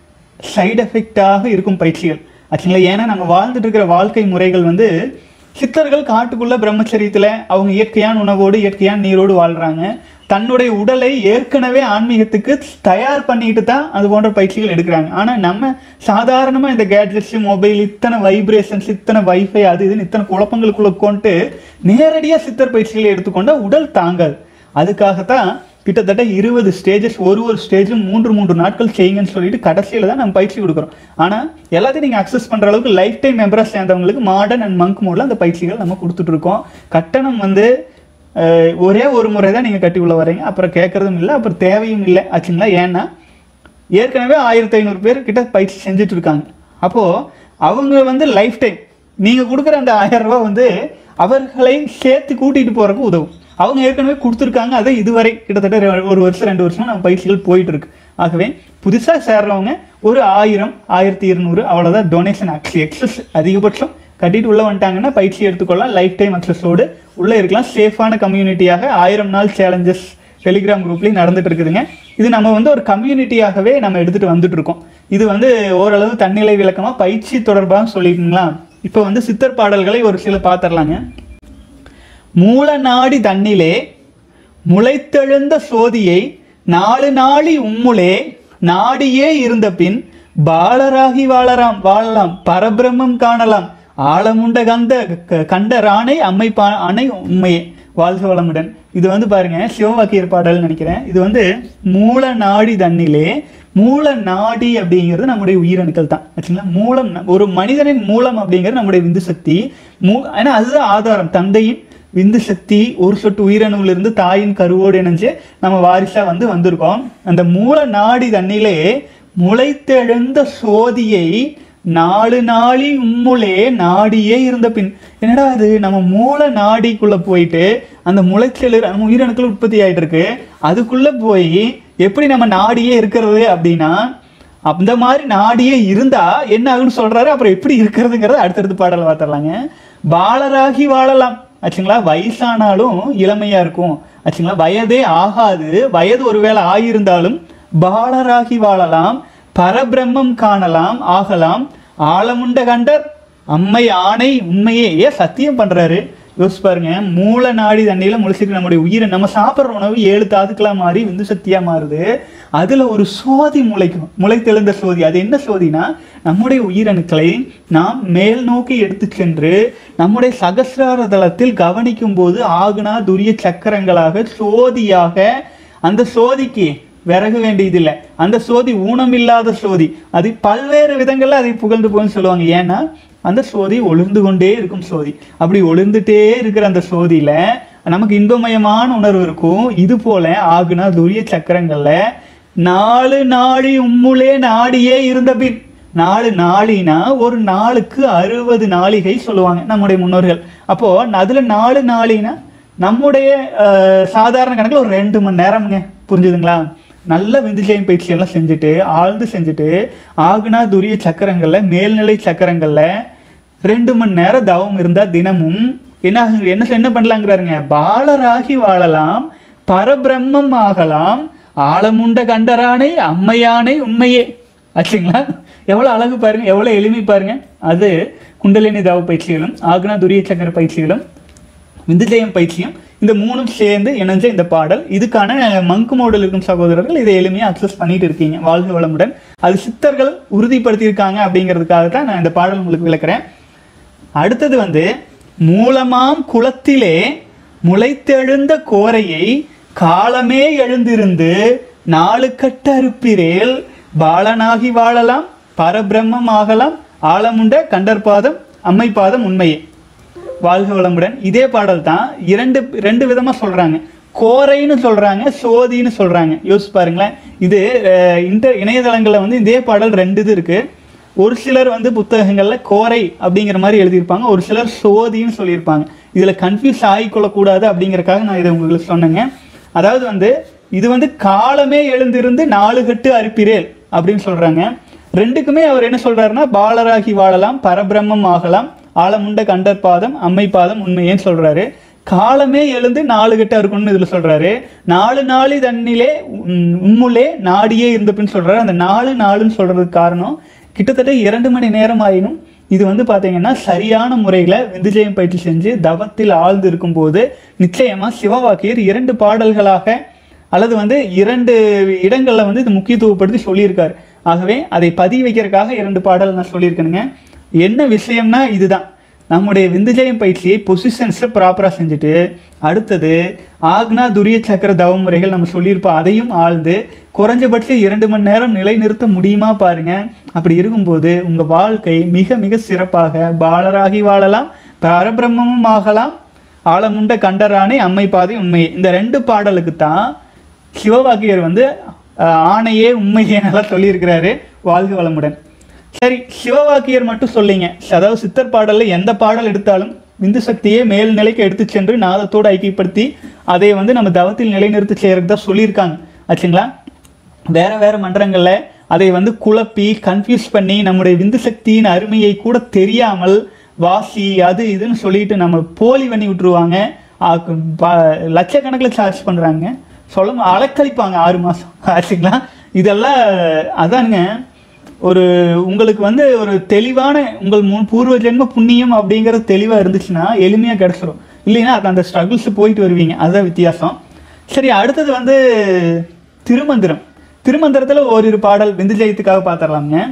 சைடு எஃபெக்டாக இருக்கும் பயிற்சிகள் ஆக்சுவலா ஏன்னா நம்ம வாழ்ந்துட்டு இருக்கிற வாழ்க்கை முறைகள் வந்து சித்தர்கள் காட்டுக்குள்ள பிரம்மச்சரியத்துல அவங்க இயற்கையான உணவோடு இயற்கையான நீரோடு வாழ்றாங்க தன்னுடைய உடலை ஏற்கனவே ஆன்மீகத்துக்கு தயார் பண்ணிட்டு தான் அது போன்ற பயிற்சிகள் எடுக்கிறாங்க ஆனா நம்ம சாதாரணமா இந்த கேட்ஜெட்ஸ் மொபைல் இத்தனை வைப்ரேஷன்ஸ் இத்தனை வைஃபை அது இதுன்னு இத்தனை குழப்பங்களுக்குள்ள கொண்டு நேரடியா சித்தர் பயிற்சிகளை எடுத்துக்கொண்டா உடல் தாங்காது அதுக்காகத்தான் கிட்டத்தட்ட இருபது ஸ்டேஜஸ் ஒரு ஒரு ஸ்டேஜும் மூன்று மூன்று நாட்கள் செய்யுங்கன்னு சொல்லிட்டு கடைசியில் தான் நம்ம பயிற்சி கொடுக்குறோம் ஆனால் எல்லாத்தையும் நீங்கள் அக்சஸ் பண்ணுற அளவுக்கு லைஃப் டைம் மெம்பராக சேர்ந்தவங்களுக்கு மாடர்ன் அண்ட் மங்க் மோடில் அந்த பயிற்சிகள் நம்ம கொடுத்துட்டு இருக்கோம் கட்டணம் வந்து அஹ், ஒரே ஒரு முறை தான் நீங்கள் கட்டி உள்ள வரீங்க அப்புறம் கேட்குறதும் இல்லை அப்புறம் தேவையும் இல்லை ஆச்சுங்களா ஏன்னா ஏற்கனவே ஆயிரத்தி ஐநூறு பேர் கிட்ட பயிற்சி செஞ்சுட்டு இருக்காங்க அப்போ அவங்க வந்து லைஃப் டைம் நீங்க கொடுக்குற அந்த ஆயிரம் ரூபாய் வந்து அவர்களை சேர்த்து கூட்டிட்டு போறதுக்கு உதவும் அவங்க ஏற்கனவே கொடுத்துருக்காங்க அதை இதுவரை கிட்டத்தட்ட ரெ- ஒரு வருஷம் ரெண்டு வருஷமா நம்ம பயிற்சிகள் போயிட்டு இருக்கு ஆகவே புதுசா சேர்றவங்க ஒரு ஆயிரம் ஆயிரத்தி இருநூறு அவ்வளவுதான் டொனேஷன் ஆக்சுவலி எக்ஸஸ் அதிகபட்சம் கட்டிட்டு உள்ள வந்துட்டாங்கன்னா பயிற்சி எடுத்துக்கொள்ளலாம் லைஃப் டைம் அக்சஸோடு உள்ள இருக்கலாம் சேஃபான கம்யூனிட்டியாக ஆயிரம் நாள் சேலஞ்சஸ் டெலிகிராம் குரூப்லேயும் நடந்துட்டு இருக்குதுங்க இது நம்ம வந்து ஒரு கம்யூனிட்டியாகவே நம்ம எடுத்துட்டு வந்துட்டு இருக்கோம் இது வந்து ஓரளவு தன்னிலை விளக்கமா பயிற்சி தொடர்பாக சொல்லிட்டுங்களா இப்போ வந்து சித்தர் பாடல்களை ஒரு சில பார்த்துடலாங்க மூல நாடி தன்னிலே முளைத்தெழுந்த சோதியை நாலு நாளி உம்முளே நாடியே இருந்த பின் பாலராகி வாழலாம் வாழலாம் பரபிரம்மம் காணலாம் ஆழமுண்ட கந்த க- கண்ட ராணை அம்மை பா அணை உண்மையே வாழ்க வளமுடன் இது வந்து பாருங்க சிவவாக்கியர் பாடல் நினைக்கிறேன் இது வந்து மூல நாடி தன்னிலே மூல நாடி அப்படிங்கிறது நம்முடைய உயிரணுக்கள் தான் ஆச்சுங்களா மூலம் ஒரு மனிதனின் மூலம் அப்படிங்கிறது நம்முடைய விந்து சக்தி மூ ஏன்னா அதுதான் ஆதாரம் தந்தையின் விந்து சக்தி ஒரு சொட்டு உயிரணுவிலிருந்து தாயின் கருவோடு இணைஞ்சு நம்ம வாரிசா வந்து வந்திருக்கோம் அந்த மூல நாடி தண்ணிலே முளைத்தெழுந்த சோதியை நாலு நாளி உம்முளே நாடியே இருந்த பின் என்னடா அது நம்ம மூல நாடிக்குள்ள போயிட்டு அந்த முளைச்செழு நம்ம உயிரணுக்கள் உற்பத்தி ஆயிட்டு இருக்கு அதுக்குள்ள போய் எப்படி நம்ம நாடியே இருக்கிறது அப்படின்னா அந்த மாதிரி நாடியே இருந்தா என்ன ஆகுன்னு சொல்றாரு அப்புறம் எப்படி இருக்கிறதுங்கிறத அடுத்தடுத்து பாடல் பார்த்துடலாங்க பாலராகி வாழலாம் ஆச்சுங்களா வயசானாலும் இளமையா இருக்கும் ஆச்சுங்களா வயதே ஆகாது வயது ஒருவேளை ஆகியிருந்தாலும் பாலராகி வாழலாம் பரபிரம்மம் காணலாம் ஆகலாம் ஆழமுண்ட கண்டர் அம்மை ஆணை உண்மையே ஏன் சத்தியம் பண்றாரு யோசிச்சு பாருங்க மூல நாடி தண்ணியில முழிச்சுக்கு நம்முடைய உயிரை நம்ம சாப்பிட்ற உணவு ஏழு தாதுக்களா மாறி விந்து சக்தியா மாறுது அதுல ஒரு சோதி முளைக்கும் முளைத்தெழுந்த சோதி அது என்ன சோதினா நம்முடைய உயிரணுக்களை நாம் மேல் நோக்கி எடுத்து சென்று நம்முடைய சகசிரார தளத்தில் கவனிக்கும் போது ஆகுனா துரிய சக்கரங்களாக சோதியாக அந்த சோதிக்கு விறகு வேண்டியதில்லை அந்த சோதி ஊனமில்லாத சோதி அது பல்வேறு விதங்கள்ல அதை புகழ்ந்து போகும்னு சொல்லுவாங்க ஏன்னா அந்த சோதி ஒளிர்ந்து கொண்டே இருக்கும் சோதி அப்படி ஒளிர்ந்துட்டே இருக்கிற அந்த சோதியில நமக்கு இன்பமயமான உணர்வு இருக்கும் இது போல ஆகுனா துரிய சக்கரங்கள்ல நாலு நாழி உம்முளே நாடியே இருந்த பின் நாலு நாளினா ஒரு நாளுக்கு அறுபது நாளிகை சொல்லுவாங்க நம்முடைய முன்னோர்கள் அப்போ அதுல நாலு நாளினா நம்முடைய அஹ், சாதாரண கணக்குல ஒரு ரெண்டு மணி நேரம்ங்க புரிஞ்சுதுங்களா நல்ல விந்துஜயம் பயிற்சி எல்லாம் செஞ்சுட்டு ஆழ்ந்து செஞ்சுட்டு ஆகுனா துரிய சக்கரங்கள்ல மேல்நிலை சக்கரங்கள்ல ரெண்டு மணி நேரம் தவம் இருந்தா தினமும் என்ன ஆகுங்க- என்ன என்ன பண்ணலாங்கிறாருங்க பாலராகி வாழலாம் பரபிரம்மம் ஆகலாம் ஆழமுண்ட கண்டரானை அம்மையானை உண்மையே ஆச்சுங்களா எவ்வளவு அழகு பாருங்க எவ்வளவு எளிமை பாருங்க அது குண்டலினி தவ பயிற்சிகளும் ஆகுனா துரிய சக்கர பயிற்சிகளும் விந்துஜயம் பயிற்சியும் இந்த மூணும் சேர்ந்து இணைஞ்ச இந்த பாடல் இதுக்கான மங்கு மோடல் இருக்கும் சகோதரர்கள் இதை எளிமையா அக்சஸ் பண்ணிட்டு இருக்கீங்க வாழ்க வளமுடன் அது சித்தர்கள் உறுதிப்படுத்தியிருக்காங்க அப்படிங்கிறதுக்காக தான் நான் இந்த பாடல் உங்களுக்கு விளக்குறேன் அடுத்தது வந்து மூலமாம் குளத்திலே முளைத்தெழுந்த கோரையை காலமே எழுந்திருந்து நாலு கட்ட அறுப்பிரேல் பாலனாகி வாழலாம் பரபிரம்மம் ஆகலாம் ஆழமுண்ட கண்டற்பாதம் அம்மைப்பாதம் உண்மையே வாழ்க வளமுடன் இதே பாடல் தான் இரண்டு ரெண்டு விதமா சொல்றாங்க கோரைன்னு சொல்றாங்க சோதின்னு சொல்றாங்க யோசிச்சு பாருங்களேன் இது அஹ், இன்டர் இணையதளங்கள்ல வந்து இதே பாடல் ரெண்டு இது இருக்கு ஒரு சிலர் வந்து புத்தகங்கள்ல கோரை அப்படிங்கிற மாதிரி எழுதியிருப்பாங்க ஒரு சிலர் சோதின்னு சொல்லியிருப்பாங்க இதுல கன்ஃபியூஸ் ஆகிக்கொள்ளக்கூடாது அப்படிங்கறக்காக நான் இதை உங்களுக்கு சொன்னேங்க அதாவது வந்து இது வந்து காலமே எழுந்திருந்து நாலு கட்டு அறுப்பிரேல் அப்படின்னு சொல்றாங்க ரெண்டுக்குமே அவர் என்ன சொல்றாருன்னா பாலராகி வாழலாம் பரபிரம்மம் ஆகலாம் ஆழமுண்ட கண்டர் பாதம் அம்மை பாதம் உண்மையேன்னு சொல்றாரு காலமே எழுந்து நாலு கட்ட இருக்கும்னு இதுல சொல்றாரு நாலு நாளி தண்ணிலே உம், உம்முலே நாடியே இருந்த பின் சொல்றாரு அந்த நாலு நாளுன்னு சொல்றதுக்கு காரணம் கிட்டத்தட்ட இரண்டு மணி நேரம் ஆயினும் இது வந்து பாத்தீங்கன்னா சரியான முறையில விந்துஜயம் பயிற்சி செஞ்சு தவத்தில் ஆழ்ந்து இருக்கும்போது நிச்சயமா சிவவாக்கியர் இரண்டு பாடல்களாக அல்லது வந்து இரண்டு இடங்கள்ல வந்து இது முக்கியத்துவப்படுத்தி சொல்லியிருக்காரு ஆகவே அதை பதிவு வைக்கிறதுக்காக இரண்டு பாடல் நான் சொல்லியிருக்கேனுங்க என்ன விஷயம்னா இதுதான் நம்முடைய விந்துஜயம் பயிற்சியை பொசிஷன்ஸை ப்ராப்பராக செஞ்சுட்டு அடுத்தது ஆக்னா துரிய சக்கர தவ முறைகள் நம்ம சொல்லியிருப்போம் அதையும் ஆழ்ந்து குறைஞ்சபட்சம் இரண்டு மணி நேரம் நிலைநிறுத்த முடியுமா பாருங்க அப்படி இருக்கும்போது உங்க வாழ்க்கை மிக மிக சிறப்பாக பாலராகி வாழலாம் பரபிரம்மமும் ஆகலாம் ஆழமுண்ட கண்டரானை அம்மை பாதை உண்மை இந்த ரெண்டு பாடலுக்கு தான் சிவவாக்கியர் வந்து அஹ், ஆணையே உண்மையே நல்லா சொல்லியிருக்கிறாரு வாழ்க வளமுடன் சரி சிவவாக்கியர் மட்டும் சொல்லிங்க அதாவது சித்தர் பாடல்ல எந்த பாடல் எடுத்தாலும் விந்து சக்தியை மேல் நிலைக்கு எடுத்து சென்று நாதத்தோடு ஐக்கியப்படுத்தி அதை வந்து நம்ம தவத்தில் நிலைநிறுத்தி செய்யறதுக்கு தான் சொல்லியிருக்காங்க ஆச்சுங்களா வேற வேற மன்றங்கள்ல அதை வந்து குழப்பி கன்ஃபியூஸ் பண்ணி நம்முடைய விந்து சக்தியின் அருமையை கூட தெரியாமல் வாசி அது இதுன்னு சொல்லிட்டு நம்ம போலி பண்ணி விட்டுருவாங்க ஆக்கு- ப- லட்சக்கணக்கில் சார்ஜ் பண்றாங்க சொல்ல அலக்களிப்பாங்க ஆறு மாசம் ஆச்சுங்களா இதெல்லாம் அதானுங்க ஒரு உங்களுக்கு வந்து ஒரு தெளிவான உங்கள் முன் பூர்வ ஜென்ம புண்ணியம் அப்படிங்கிறது தெளிவாக இருந்துச்சுன்னா எளிமையாக கிடச்சிரும் இல்லைன்னா அது அந்த ஸ்ட்ரகிள்ஸ் போயிட்டு வருவீங்க அதுதான் வித்தியாசம் சரி அடுத்தது வந்து திருமந்திரம் திருமந்திரத்தில் ஓரிரு பாடல் விந்து ஜெயத்துக்காக பார்த்துடலாங்க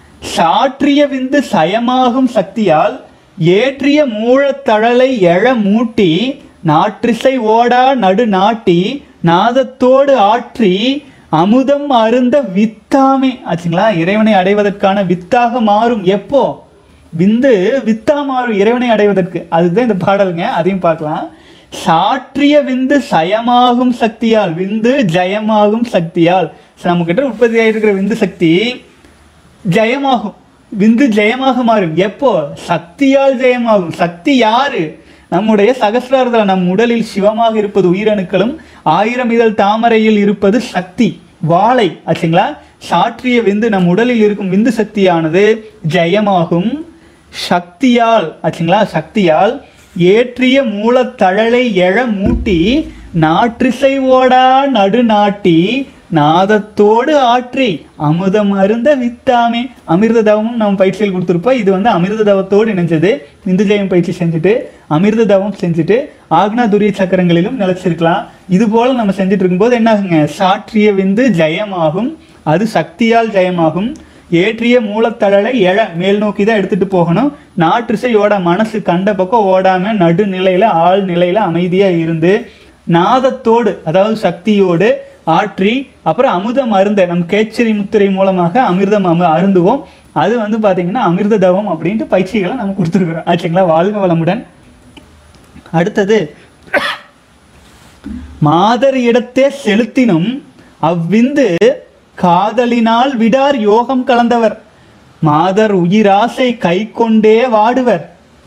சாற்றிய விந்து சயமாகும் சக்தியால் ஏற்றிய மூழத்தழலை எழ மூட்டி நாற்றிசை ஓடா நடு நாட்டி நாதத்தோடு ஆற்றி அமுதம் அருந்த வித்தாமே ஆச்சுங்களா இறைவனை அடைவதற்கான வித்தாக மாறும் எப்போ விந்து வித்தா மாறும் இறைவனை அடைவதற்கு அதுதான் இந்த பாடலுங்க அதையும் பார்க்கலாம் சாற்றிய விந்து சயமாகும் சக்தியால் விந்து ஜெயமாகும் சக்தியால் நம்ம கிட்ட உற்பத்தி ஆகிருக்கிற விந்து சக்தி ஜெயமாகும் விந்து ஜெயமாக மாறும் எப்போ சக்தியால் ஜெயமாகும் சக்தி யாரு நம்முடைய சகசிராரத்தில் நம் உடலில் சிவமாக இருப்பது உயிரணுக்களும் ஆயிரம் இதழ் தாமரையில் இருப்பது சக்தி வாழை ஆச்சுங்களா சாற்றிய விந்து நம் உடலில் இருக்கும் விந்து சக்தியானது ஜெயமாகும் சக்தியால் ஆச்சுங்களா சக்தியால் ஏற்றிய மூலத்தழலை எழ மூட்டி நாற்றிசை ஓடா நடுநாட்டி நாதத்தோடு ஆற்றி அமுதம் அருந்த வித்தாமே அமிர்த தவமும் நம்ம பயிற்சியில் கொடுத்துருப்போம் இது வந்து அமிர்த தவத்தோடு இணைஞ்சது இந்து ஜெயம் பயிற்சி செஞ்சுட்டு அமிர்த தவம் செஞ்சுட்டு ஆக்னா துரிய சக்கரங்களிலும் நிலைச்சிருக்கலாம் இது போல நம்ம செஞ்சுட்டு இருக்கும்போது என்ன ஆகுங்க சாற்றிய விந்து ஜெயமாகும் அது சக்தியால் ஜெயமாகும் ஏற்றிய மூலத்தழலை எழ மேல் நோக்கி தான் எடுத்துட்டு போகணும் நாற்றிசையோட மனசு கண்ட பக்கம் ஓடாம நடுநிலையில ஆள் நிலையில அமைதியா இருந்து நாதத்தோடு அதாவது சக்தியோடு ஆற்றி அப்புறம் அமுதம் அருந்த நம் கேச்சரி முத்திரை மூலமாக அமிர்தம் அம அருந்துவோம் அது வந்து பாத்தீங்கன்னா அமிர்த தவம் அப்படின்ட்டு பயிற்சிகளை நம்ம கொடுத்துருக்குறோம் ஆச்சுங்களா வாழ்க வளமுடன் அடுத்தது மாதர் இடத்தே செலுத்தினும் அவ்விந்து காதலினால் விடார் யோகம் கலந்தவர் மாதர் உயிராசை கை கொண்டே வாடுவர்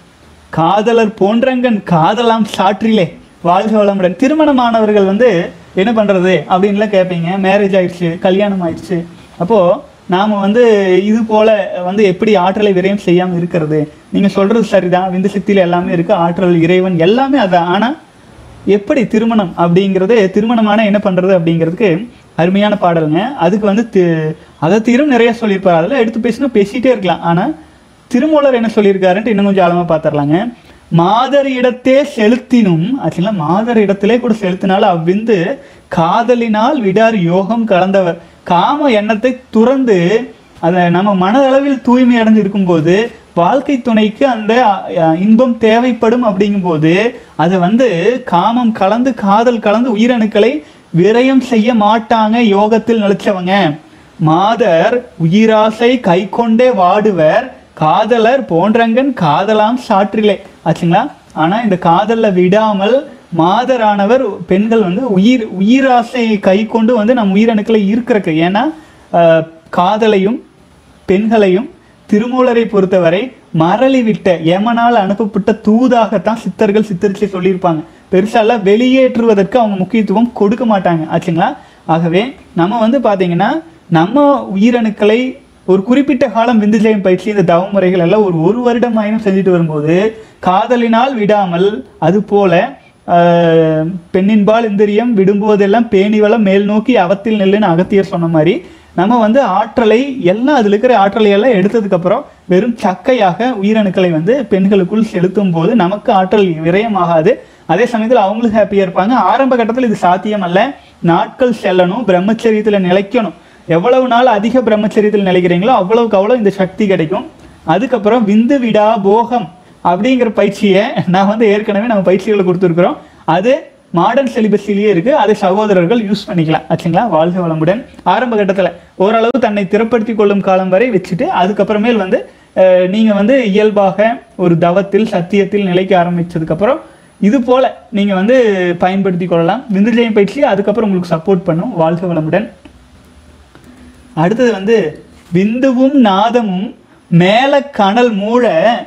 காதலர் போன்றங்கன் காதலாம் சாற்றிலே வாழ்க வளமுடன் திருமணமானவர்கள் வந்து என்ன பண்றது அப்படின்லாம் கேட்பீங்க மேரேஜ் ஆயிடுச்சு கல்யாணம் ஆயிடுச்சு அப்போ நாம வந்து இது போல வந்து எப்படி ஆற்றலை விரயம் செய்யாம இருக்கிறது நீங்க சொல்றது சரிதான் விந்து சக்தியில எல்லாமே இருக்கு ஆற்றல் இறைவன் எல்லாமே அதான் ஆனா எப்படி திருமணம் அப்படிங்கிறது திருமணமான என்ன பண்றது அப்படிங்கிறதுக்கு அருமையான பாடலுங்க அதுக்கு வந்து தி- அகத்தியரும் நிறைய சொல்லியிருப்பார் அதில் எடுத்து பேசினா பேசிட்டே இருக்கலாம் ஆனா திருமூலர் என்ன சொல்லியிருக்காருன்ட்டு இன்னும் கொஞ்சம் ஆழமா பார்த்துடலாங்க மாதர் இடத்தே செலுத்தினும் ஆக்சுவலா மாதர் இடத்திலே கூட செலுத்தினாலும் அவ்விந்து காதலினால் விடார் யோகம் கலந்தவர் காம எண்ணத்தை துறந்து அதை நம்ம மனதளவில் தூய்மை அடைஞ்சு இருக்கும்போது வாழ்க்கை துணைக்கு அந்த அ, இன்பம் தேவைப்படும் அப்படிங்கும்போது அது வந்து காமம் கலந்து காதல் கலந்து உயிரணுக்களை விரயம் செய்ய மாட்டாங்க யோகத்தில் நிலைச்சவங்க மாதர் உயிராசை கை கொண்டே வாடுவர் காதலர் போன்றங்கன் காதலாம் சாற்றிலே ஆச்சுங்களா ஆனா இந்த காதல்ல விடாமல் மாதரானவர் பெண்கள் வந்து உயிர் உயிராசையை கை கொண்டு வந்து நம் உயிரணுக்களை ஈர்க்கிறக்கு ஏன்னா அஹ், காதலையும் பெண்களையும் திருமூலரை பொறுத்தவரை மரளி விட்ட யமனால் அனுப்பப்பட்ட தூதாகத்தான் சித்தர்கள் சித்தரிச்சு சொல்லியிருப்பாங்க பெருசாலாம் வெளியேற்றுவதற்கு அவங்க முக்கியத்துவம் கொடுக்க மாட்டாங்க ஆச்சுங்களா ஆகவே நம்ம வந்து பாத்தீங்கன்னா நம்ம உயிரணுக்களை ஒரு குறிப்பிட்ட காலம் விந்துஜயம் பயிற்சி இந்த தவ முறைகள் எல்லாம் ஒரு ஒரு வருடம் ஆயினும் செஞ்சுட்டு வரும்போது காதலினால் விடாமல் அது போல ஆஹ், பெண்ணின்பால் இந்திரியம் விடும்போதெல்லாம் பேணி வளம் மேல் நோக்கி அவத்தில் நெல்லுன்னு அகத்தியர் சொன்ன மாதிரி நம்ம வந்து ஆற்றலை எல்லாம் அதில் இருக்கிற ஆற்றலை எல்லாம் எடுத்ததுக்கு அப்புறம் வெறும் சக்கையாக உயிரணுக்களை வந்து பெண்களுக்குள் செலுத்தும் போது நமக்கு ஆற்றல் விரயமாகாது அதே சமயத்தில் அவங்களும் ஹாப்பியாக இருப்பாங்க ஆரம்ப கட்டத்தில் இது சாத்தியம் அல்ல நாட்கள் செல்லணும் பிரம்மச்சரியத்தில் நிலைக்கணும் எவ்வளவு நாள் அதிக பிரம்மச்சரியத்தில் நிலைக்கிறீங்களோ அவ்வளவுக்கு அவ்வளோ இந்த சக்தி கிடைக்கும் அதுக்கப்புறம் விந்து விடா போகம் அப்படிங்கிற பயிற்சியை நான் வந்து ஏற்கனவே நம்ம பயிற்சிகளை கொடுத்துருக்குறோம் அது மாடர்ன் சிலிபஸிலேயே இருக்கு அதை சகோதரர்கள் யூஸ் பண்ணிக்கலாம் ஆச்சுங்களா வாழ்க வளமுடன் ஆரம்ப கட்டத்தில் ஓரளவு தன்னை திறப்படுத்தி கொள்ளும் காலம் வரை வச்சுட்டு அதுக்கப்புறமேல் வந்து அஹ், நீங்க வந்து இயல்பாக ஒரு தவத்தில் சத்தியத்தில் நிலைக்க ஆரம்பிச்சதுக்கப்புறம் இது போல நீங்க வந்து பயன்படுத்தி கொள்ளலாம் விந்துஜயம் பயிற்சி அதுக்கப்புறம் உங்களுக்கு சப்போர்ட் பண்ணும் வாழ்க வளமுடன் அடுத்தது வந்து விந்துவும் நாதமும் மேல கனல் மூழ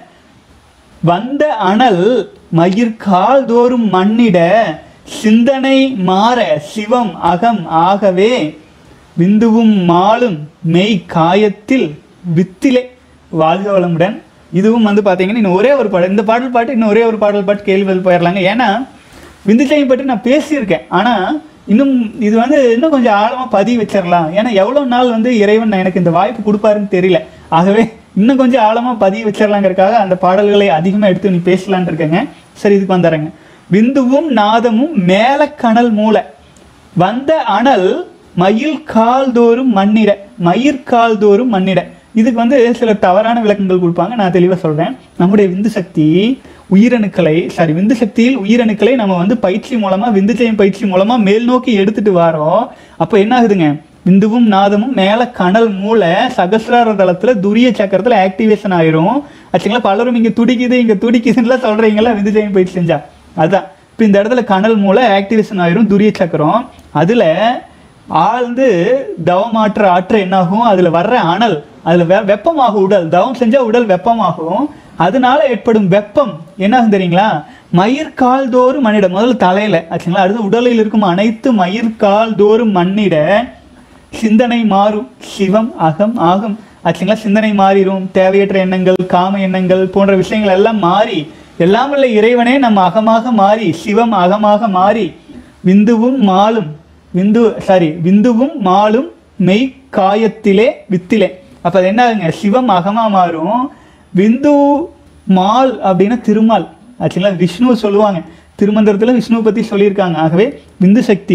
வந்த அனல் மயிர்கால் தோறும் மண்ணிட சிந்தனை மாற சிவம் அகம் ஆகவே விந்துவும் மாலும் மெய் காயத்தில் வித்திலே வாழ்க வளமுடன் இதுவும் வந்து பார்த்தீங்கன்னா இன்னும் ஒரே ஒரு பாடல் இந்த பாடல் பாட்டு இன்னும் ஒரே ஒரு பாடல் பாட்டு கேள்வி போயிடலாங்க ஏன்னா விந்துஜயம் பற்றி நான் பேசியிருக்கேன் ஆனால் இன்னும் இது வந்து இன்னும் கொஞ்சம் ஆழமாக பதிவு வச்சிடலாம் ஏன்னா எவ்வளோ நாள் வந்து இறைவன் எனக்கு இந்த வாய்ப்பு கொடுப்பாருன்னு தெரியல ஆகவே இன்னும் கொஞ்சம் ஆழமாக பதிவு வச்சிடலாங்கிறதுக்காக அந்த பாடல்களை அதிகமாக எடுத்து நீ பேசலான்னு இருக்கேங்க சரி இதுக்கு வந்துடுறேங்க விந்துவும் நாதமும் மேல கனல் மூளை வந்த அனல் மயில் கால் தோறும் மண்ணிட மயிர்கால் தோறும் மண்ணிட இதுக்கு வந்து சில தவறான விளக்கங்கள் கொடுப்பாங்க நான் தெளிவாக சொல்றேன் நம்முடைய விந்து சக்தி உயிரணுக்களை சாரி விந்து சக்தியில் உயிரணுக்களை நம்ம வந்து பயிற்சி மூலமா விந்து ஜெயம் பயிற்சி மூலமா மேல் நோக்கி எடுத்துட்டு வரோம் அப்போ என்ன ஆகுதுங்க விந்துவும் நாதமும் மேல கனல் மூளை சகசிரார தளத்துல துரிய சக்கரத்துல ஆக்டிவேஷன் ஆயிரும் ஆச்சுங்களா பலரும் இங்க துடிக்குது இங்க துடிக்குதுன்னுலாம் சொல்றீங்களா விந்து ஜெயம் பயிற்சி செஞ்சா அதான் இப்போ இந்த இடத்துல கனல் மூளை ஆக்டிவேஷன் ஆயிரும் துரிய சக்கரம் அதுல ஆழ்ந்து தவமாற்ற ஆற்ற என்னாகும் அதுல வர்ற அனல் அதுல வெ வெப்பமாகும் உடல் தவம் செஞ்சா உடல் வெப்பமாகும் அதனால ஏற்படும் வெப்பம் என்ன ஆகும் தெரியுங்களா மயிர்கால் தோறும் மண்ணிட முதல்ல தலையில ஆச்சுங்களா அடுத்து உடலில் இருக்கும் அனைத்து மயிர்கால் தோறும் மண்ணிட சிந்தனை மாறும் சிவம் அகம் ஆகும் ஆச்சுங்களா சிந்தனை மாறிடும் தேவையற்ற எண்ணங்கள் காம எண்ணங்கள் போன்ற விஷயங்கள் எல்லாம் மாறி எல்லாம் வல்ல இறைவனே நம்ம அகமாக மாறி சிவம் அகமாக மாறி விந்துவும் மாலும் விந்து சாரி விந்துவும் மாலும் மெய் காயத்திலே வித்திலே அப்ப அது என்ன ஆகுங்க சிவம் அகமா மாறும் விந்து மால் அப்படின்னா திருமால் ஆச்சுங்களா விஷ்ணு சொல்லுவாங்க திருமந்திரத்துல விஷ்ணுவை பத்தி சொல்லியிருக்காங்க ஆகவே விந்து சக்தி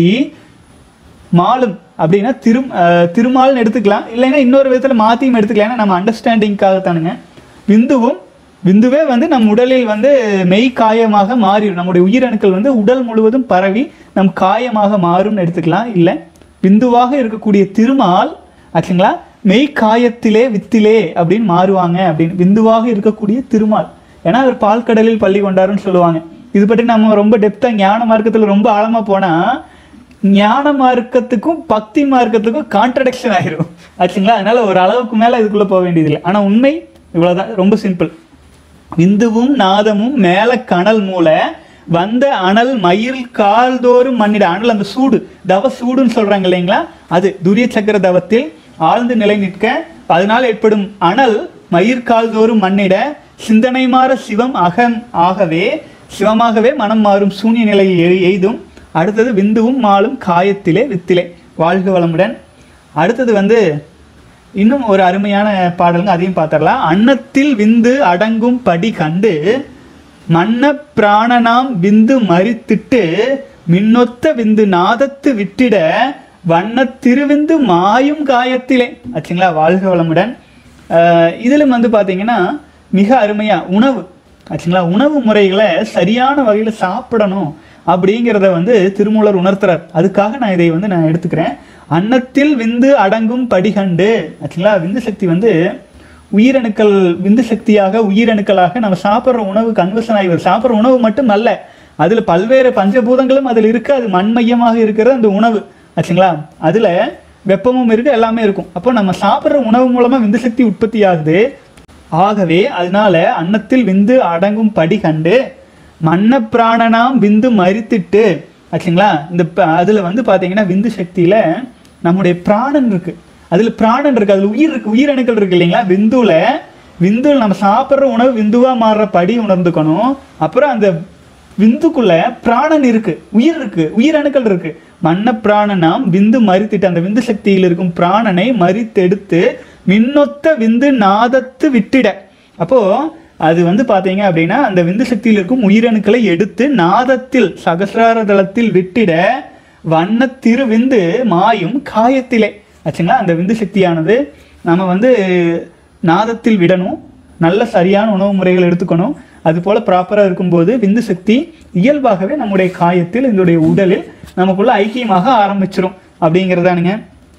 மாலும் அப்படின்னா திரு அஹ் திருமால்னு எடுத்துக்கலாம் இல்லைன்னா இன்னொரு விதத்தில் மாற்றியும் எடுத்துக்கலாம் ஏன்னா நம்ம அண்டர்ஸ்டாண்டிங்காக தானுங்க விந்துவும் விந்துவே வந்து நம் உடலில் வந்து மெய் காயமாக மாறிடும் நம்முடைய உயிரணுக்கள் வந்து உடல் முழுவதும் பரவி நம் காயமாக மாறும்னு எடுத்துக்கலாம் இல்லை விந்துவாக இருக்கக்கூடிய திருமால் ஆச்சுங்களா மெய் காயத்திலே வித்திலே அப்படின்னு மாறுவாங்க அப்படின்னு விந்துவாக இருக்கக்கூடிய திருமால் ஏன்னா அவர் பால் கடலில் பள்ளி கொண்டாருன்னு சொல்லுவாங்க இது பற்றி நம்ம ரொம்ப டெப்த்தாக ஞான மார்க்கத்தில் ரொம்ப ஆழமாக போனால் ஞான மார்க்கத்துக்கும் பக்தி மார்க்கத்துக்கும் கான்ட்ரடிக்ஷன் ஆயிரும் ஆச்சுங்களா அதனால ஒரு அளவுக்கு மேல இதுக்குள்ள போக வேண்டியதில்லை ஆனா உண்மை இவ்வளவுதான் ரொம்ப சிம்பிள் விந்துவும் நாதமும் மேல கனல் மூல வந்த அனல் மயில் கால்தோறும் மண்ணிட அனல் அந்த சூடு தவ சூடுன்னு சொல்றாங்க இல்லைங்களா அது துரிய சக்கர தவத்தில் ஆழ்ந்து நிலை நிற்க அதனால் ஏற்படும் அனல் மயிர்கால் தோறும் மண்ணிட சிந்தனை மாற சிவம் அகம் ஆகவே சிவமாகவே மனம் மாறும் சூன்ய நிலையை எய்- எய்தும் அடுத்தது விந்துவும் மாலும் காயத்திலே வித்திலே வாழ்க வளமுடன் அடுத்தது வந்து இன்னும் ஒரு அருமையான பாடலுங்க அதையும் பார்த்துடலாம் அன்னத்தில் விந்து அடங்கும் படி கண்டு மன்ன பிராணனாம் விந்து மறித்திட்டு மின்னொத்த விந்து நாதத்து விட்டிட வண்ண திருவிந்து மாயும் காயத்திலே ஆச்சுங்களா வாழ்க வளமுடன் ஆஹ் இதிலும் வந்து பார்த்தீங்கன்னா மிக அருமையா உணவு ஆச்சுங்களா உணவு முறைகளை சரியான வகையில் சாப்பிடணும் அப்படிங்கிறத வந்து திருமூலர் உணர்த்துறார் அதுக்காக நான் இதை வந்து நான் எடுத்துக்கிறேன் அன்னத்தில் விந்து அடங்கும் படிகண்டு ஆச்சுங்களா விந்து சக்தி வந்து உயிரணுக்கள் விந்து சக்தியாக உயிரணுக்களாக நம்ம சாப்பிட்ற உணவு கன்வர்ஷன் ஆகி வருது. சாப்பிட்ற உணவு மட்டும் அல்ல அதுல பல்வேறு பஞ்சபூதங்களும் அதில் இருக்கு அது மண்மையமாக இருக்கிற அந்த உணவு ஆச்சுங்களா அதுல வெப்பமும் இருக்கு எல்லாமே இருக்கும் அப்போ நம்ம சாப்பிட்ற உணவு மூலமா விந்து சக்தி உற்பத்தி ஆகுது ஆகவே அதனால அன்னத்தில் விந்து அடங்கும் படி கண்டு மன்ன பிராணனாம் விந்து மறித்திட்டு ஆச்சுங்களா இந்த ப- அதுல வந்து பாத்தீங்கன்னா விந்து சக்தியில நம்முடைய பிராணன் இருக்கு அதுல பிராணன் இருக்கு அதுல உயிர் இருக்கு உயிரணுக்கள் இருக்கு இல்லைங்களா விந்துல விந்துல நம்ம சாப்பிட்ற உணவு விந்துவா மாறுற படி உணர்ந்துக்கணும் அப்புறம் அந்த விந்துக்குள்ள பிராணன் இருக்கு உயிர் இருக்கு உயிரணுக்கள் இருக்கு மன்ன பிராணனாம் விந்து மறித்திட்டு அந்த விந்து சக்தியில் இருக்கும் பிராணனை மறித்தெடுத்து மின்னொத்த விந்து நாதத்து விட்டிட அப்போ அது வந்து பாத்தீங்க அப்படின்னா அந்த விந்து சக்தியில் இருக்கும் உயிரணுக்களை எடுத்து நாதத்தில் சகசிரார தளத்தில் விட்டிட வண்ண திருவிந்து மாயும் காயத்திலே ஆச்சுங்களா அந்த விந்து சக்தியானது நம்ம வந்து நாதத்தில் விடணும் நல்ல சரியான உணவு முறைகள் எடுத்துக்கணும் அது போல ப்ராப்பராக இருக்கும்போது விந்து சக்தி இயல்பாகவே நம்முடைய காயத்தில் இதனுடைய உடலில் நமக்குள்ள ஐக்கியமாக ஆரம்பிச்சிரும் அப்படிங்கிறதானுங்க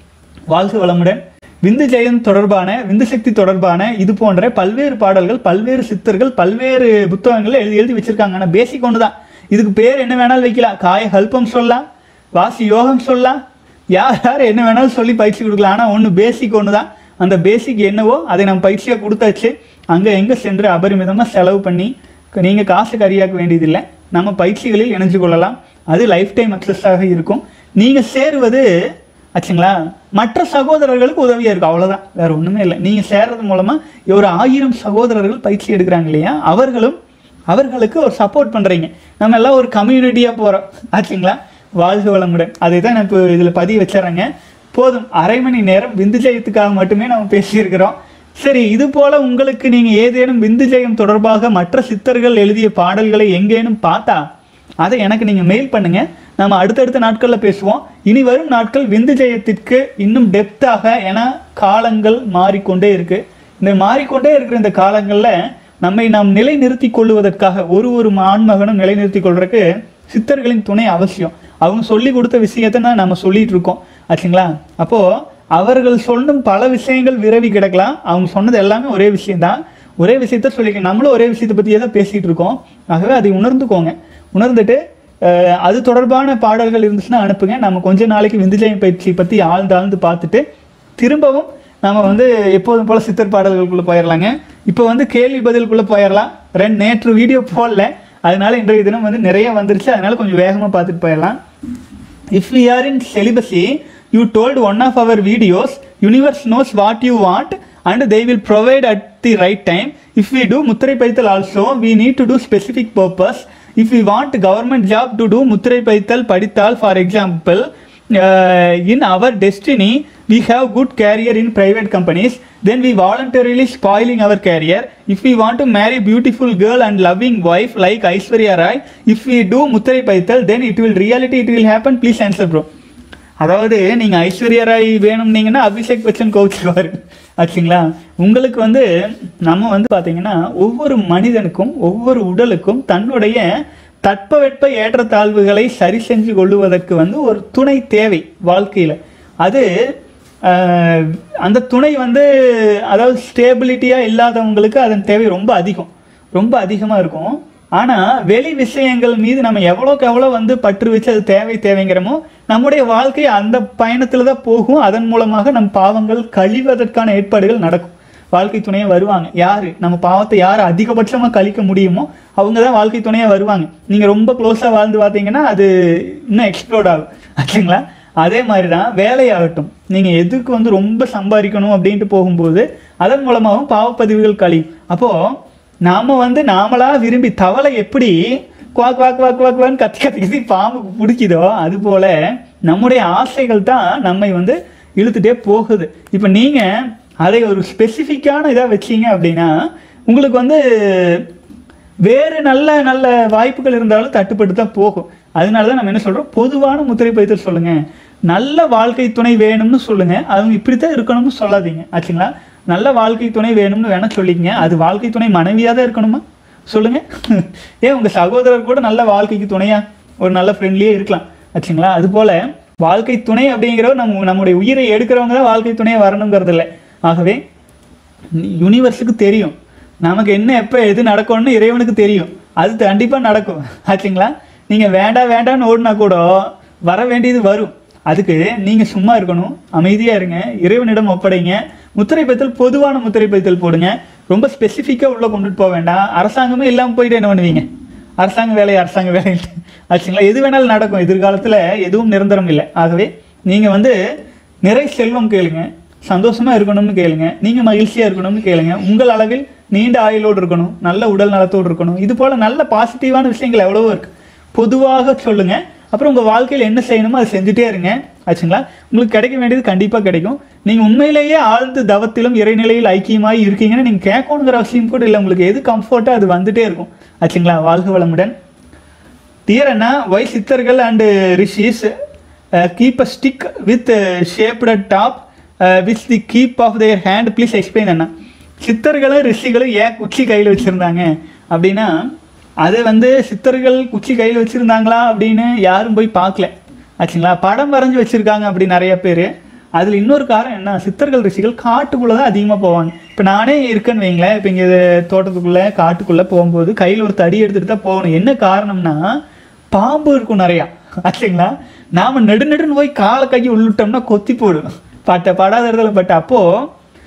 வாழ்க வளமுடன் விந்து ஜெயம் தொடர்பான விந்து சக்தி தொடர்பான இது போன்ற பல்வேறு பாடல்கள் பல்வேறு சித்தர்கள் பல்வேறு புத்தகங்கள் எழுதி எழுதி வச்சிருக்காங்க ஆனால் பேசிக் ஒன்று தான் இதுக்கு பேர் என்ன வேணாலும் வைக்கலாம் காய ஹல்பம் சொல்லலாம் வாசி யோகம் சொல்லலாம் யார் யார் என்ன வேணாலும் சொல்லி பயிற்சி கொடுக்கலாம் ஆனால் ஒன்று பேசிக் ஒன்று தான் அந்த பேசிக் என்னவோ அதை நம்ம பயிற்சியாக கொடுத்தாச்சு அங்கே எங்கே சென்று அபரிமிதமாக செலவு பண்ணி நீங்கள் காசு கரியாக்க வேண்டியதில்லை நம்ம பயிற்சிகளில் இணைஞ்சு கொள்ளலாம் அது லைஃப் டைம் அக்சஸாக இருக்கும் நீங்கள் சேருவது ஆச்சுங்களா மற்ற சகோதரர்களுக்கு உதவியாக இருக்கும் அவ்வளோதான் வேற ஒன்றுமே இல்லை நீங்கள் சேர்றது மூலமாக ஒரு ஆயிரம் சகோதரர்கள் பயிற்சி எடுக்கிறாங்க இல்லையா அவர்களும் அவர்களுக்கு ஒரு சப்போர்ட் பண்ணுறீங்க நம்ம எல்லாம் ஒரு கம்யூனிட்டியாக போகிறோம் ஆச்சுங்களா வாழ்க வளமுடன் அதை தான் நான் இப்போ இதில் பதிவு வச்சிடறேங்க போதும் அரை மணி நேரம் விந்து ஜெயத்துக்காக மட்டுமே நம்ம பேசியிருக்கிறோம் சரி இது போல உங்களுக்கு நீங்க ஏதேனும் விந்து ஜெயம் தொடர்பாக மற்ற சித்தர்கள் எழுதிய பாடல்களை எங்கேனும் பார்த்தா அதை எனக்கு நீங்க மெயில் பண்ணுங்க நம்ம அடுத்தடுத்த நாட்கள்ல பேசுவோம் இனி வரும் நாட்கள் விந்து ஜெயத்திற்கு இன்னும் டெப்த்தாக ஏன்னா காலங்கள் மாறிக்கொண்டே இருக்கு இந்த மாறிக்கொண்டே இருக்கிற இந்த காலங்கள்ல நம்மை நாம் நிலைநிறுத்திக் கொள்வதற்காக ஒரு ஒரு ஆண்மகனும் நிலைநிறுத்திக் கொள்றதுக்கு சித்தர்களின் துணை அவசியம் அவங்க சொல்லி கொடுத்த விஷயத்தை தான் நம்ம சொல்லிட்டு இருக்கோம் ஆச்சுங்களா அப்போ அவர்கள் சொல்லும் பல விஷயங்கள் விரவி கிடக்கலாம் அவங்க சொன்னது எல்லாமே ஒரே விஷயம்தான் ஒரே விஷயத்த சொல்லிக்க நம்மளும் ஒரே விஷயத்தை பற்றியே தான் பேசிகிட்டு இருக்கோம் ஆகவே அதை உணர்ந்துக்கோங்க உணர்ந்துட்டு அஹ், அது தொடர்பான பாடல்கள் இருந்துச்சுன்னா அனுப்புங்க நம்ம கொஞ்ச நாளைக்கு விந்துஜயம் பயிற்சி பற்றி ஆழ்ந்து ஆழ்ந்து பார்த்துட்டு திரும்பவும் நம்ம வந்து எப்போதும் போல் சித்தர் பாடல்களுக்குள்ளே போயிடலாங்க இப்போ வந்து கேள்வி பதிலுக்குள்ளே போயிடலாம் ரெண்டு நேற்று வீடியோ போடல அதனால இன்றைய தினம் வந்து நிறைய வந்துருச்சு அதனால கொஞ்சம் வேகமாக பார்த்துட்டு போயிடலாம் if we are in celibacy you told one of our videos universe knows what you want and they will provide at the right time if we do muttrai paital also we need to do specific purpose if we want government job to do muttrai paital padithal for example uh, in our destiny we have good career in private companies then we voluntarily spoiling our career if we want to marry beautiful girl and loving wife like aishwarya rai if we do muttrai paital then it will reality it will happen please answer bro அதாவது நீங்க ஐஸ்வர்யா ராய் வேணும்னீங்கன்னா அபிஷேக் பச்சன் கோவிச்சுக்குவாரு ஆச்சுங்களா உங்களுக்கு வந்து நம்ம வந்து பாத்தீங்கன்னா ஒவ்வொரு மனிதனுக்கும் ஒவ்வொரு உடலுக்கும் தன்னுடைய தட்பவெட்ப ஏற்றத்தாழ்வுகளை சரி செஞ்சு கொள்ளுவதற்கு வந்து ஒரு துணை தேவை வாழ்க்கையில அது ஆஹ், அந்த துணை வந்து அதாவது ஸ்டேபிலிட்டியாக இல்லாதவங்களுக்கு அதன் தேவை ரொம்ப அதிகம் ரொம்ப அதிகமாக இருக்கும் ஆனால் வெளி விஷயங்கள் மீது நம்ம எவ்வளோக்கு எவ்வளோ வந்து பற்று வச்சு அது தேவை தேவைங்கிறமோ நம்முடைய வாழ்க்கை அந்த பயணத்தில் தான் போகும் அதன் மூலமாக நம் பாவங்கள் கழிவதற்கான ஏற்பாடுகள் நடக்கும் வாழ்க்கை துணையாக வருவாங்க யார் நம்ம பாவத்தை யார் அதிகபட்சமாக கழிக்க முடியுமோ அவங்க தான் வாழ்க்கை துணையாக வருவாங்க நீங்கள் ரொம்ப க்ளோஸாக வாழ்ந்து பார்த்தீங்கன்னா அது இன்னும் எக்ஸ்ப்ளோர்ட் ஆகும் ஆச்சுங்களா அதே மாதிரி தான் வேலையாகட்டும் நீங்கள் எதுக்கு வந்து ரொம்ப சம்பாதிக்கணும் அப்படின்ட்டு போகும்போது அதன் மூலமாகவும் பாவப்பதிவுகள் கழியும் அப்போது நாம் வந்து நாமளா விரும்பி தவளை எப்படி குவா குவா குவா குவா குவான்னு கத்தி கத்தி கத்தி பாம்புக்கு பிடிக்குதோ அது போல நம்முடைய ஆசைகள் தான் நம்மை வந்து இழுத்துட்டே போகுது இப்போ நீங்கள் அதை ஒரு ஸ்பெசிஃபிக்கான இதாக வச்சீங்க அப்படின்னா உங்களுக்கு வந்து வேறு நல்ல நல்ல வாய்ப்புகள் இருந்தாலும் தட்டுப்பட்டு தான் போகும் அதனால தான் நம்ம என்ன சொல்கிறோம் பொதுவான முத்திரை பைத்தல் சொல்லுங்கள் நல்ல வாழ்க்கை துணை வேணும்னு சொல்லுங்கள் அவங்க இப்படித்தான் இருக்கணும்னு சொல்லாதீங்க ஆச்சுங்களா நல்ல வாழ்க்கை துணை வேணும்னு வேணா சொல்லிக்கங்க அது வாழ்க்கை துணை மனைவியாக தான் இருக்கணுமா சொல்லுங்கள் ஏன் உங்கள் சகோதரர் கூட நல்ல வாழ்க்கைக்கு துணையா ஒரு நல்ல ஃப்ரெண்ட்லியே இருக்கலாம் ஆச்சுங்களா அதுபோல் வாழ்க்கை துணை அப்படிங்கிறவர் நம்ம நம்முடைய உயிரை எடுக்கிறவங்க தான் வாழ்க்கை துணையை வரணுங்கிறது இல்லை ஆகவே யூனிவர்ஸுக்கு தெரியும் நமக்கு என்ன எப்போ எது நடக்கும்னு இறைவனுக்கு தெரியும் அது கண்டிப்பாக நடக்கும் ஆச்சுங்களா நீங்கள் வேண்டாம் வேண்டாம்னு ஓடினா கூட வர வேண்டியது வரும் அதுக்கு நீங்கள் சும்மா இருக்கணும் அமைதியாக இருங்க இறைவனிடம் ஒப்படைங்க முத்திரை பைத்தல் பொதுவான முத்திரை பைத்தல் போடுங்க ரொம்ப ஸ்பெசிஃபிக்காக உள்ளே கொண்டுட்டு போக வேண்டாம் அரசாங்கமே இல்லாமல் போயிட்டு என்ன பண்ணுவீங்க அரசாங்க வேலை அரசாங்க வேலை இல்லை ஆச்சுங்களா எது வேணாலும் நடக்கும் எதிர்காலத்தில் எதுவும் நிரந்தரம் இல்லை ஆகவே நீங்கள் வந்து நிறை செல்வம் கேளுங்க சந்தோஷமா இருக்கணும்னு கேளுங்க நீங்க மகிழ்ச்சியா இருக்கணும்னு கேளுங்க உங்கள் அளவில் நீண்ட ஆயுளோடு இருக்கணும் நல்ல உடல் நலத்தோடு இருக்கணும் இது போல நல்ல பாசிட்டிவான விஷயங்கள் எவ்வளவோ இருக்கு பொதுவாக சொல்லுங்க அப்புறம் உங்க வாழ்க்கையில் என்ன செய்யணுமோ அதை செஞ்சுட்டே இருங்க ஆச்சுங்களா உங்களுக்கு கிடைக்க வேண்டியது கண்டிப்பா கிடைக்கும் நீங்க உண்மையிலேயே ஆழ்ந்து தவத்திலும் இறைநிலையில் ஐக்கியமாய் இருக்கீங்கன்னு நீங்க கேட்கணுங்கிற அவசியம் கூட இல்லை உங்களுக்கு எது கம்ஃபர்ட்டா அது வந்துட்டே இருக்கும் ஆச்சுங்களா வாழ்க வளமுடன் டியர் அண்ணா ஒய் சித்தர்கள் and rishis keep a stick with shaped top with the keep of their hand please explain அண்ணா சித்தர்களும் ரிஷிகளும் ஏன் குச்சி கையில் வச்சுருந்தாங்க அப்படின்னா அது வந்து சித்தர்கள் குச்சி கையில் வச்சுருந்தாங்களா அப்படின்னு யாரும் போய் பார்க்கல ஆச்சுங்களா படம் வரைஞ்சி வச்சுருக்காங்க அப்படி நிறைய பேர் அதில் இன்னொரு காரணம் என்ன சித்தர்கள் ரிஷிகள் காட்டுக்குள்ளே தான் அதிகமாக போவாங்க இப்போ நானே இருக்கேன்னு வைங்களேன் இப்போ இங்கே தோட்டத்துக்குள்ளே காட்டுக்குள்ளே போகும்போது கையில் ஒரு தடி எடுத்துகிட்டு தான் போகணும் என்ன காரணம்னா பாம்பு இருக்கும் நிறையா ஆச்சுங்களா நாம் நெடு நெடுன்னு போய் காலை கையை உள்ளிட்டோம்னா கொத்தி போடும் பட்ட படாத இடத்துல பட்ட அப்போது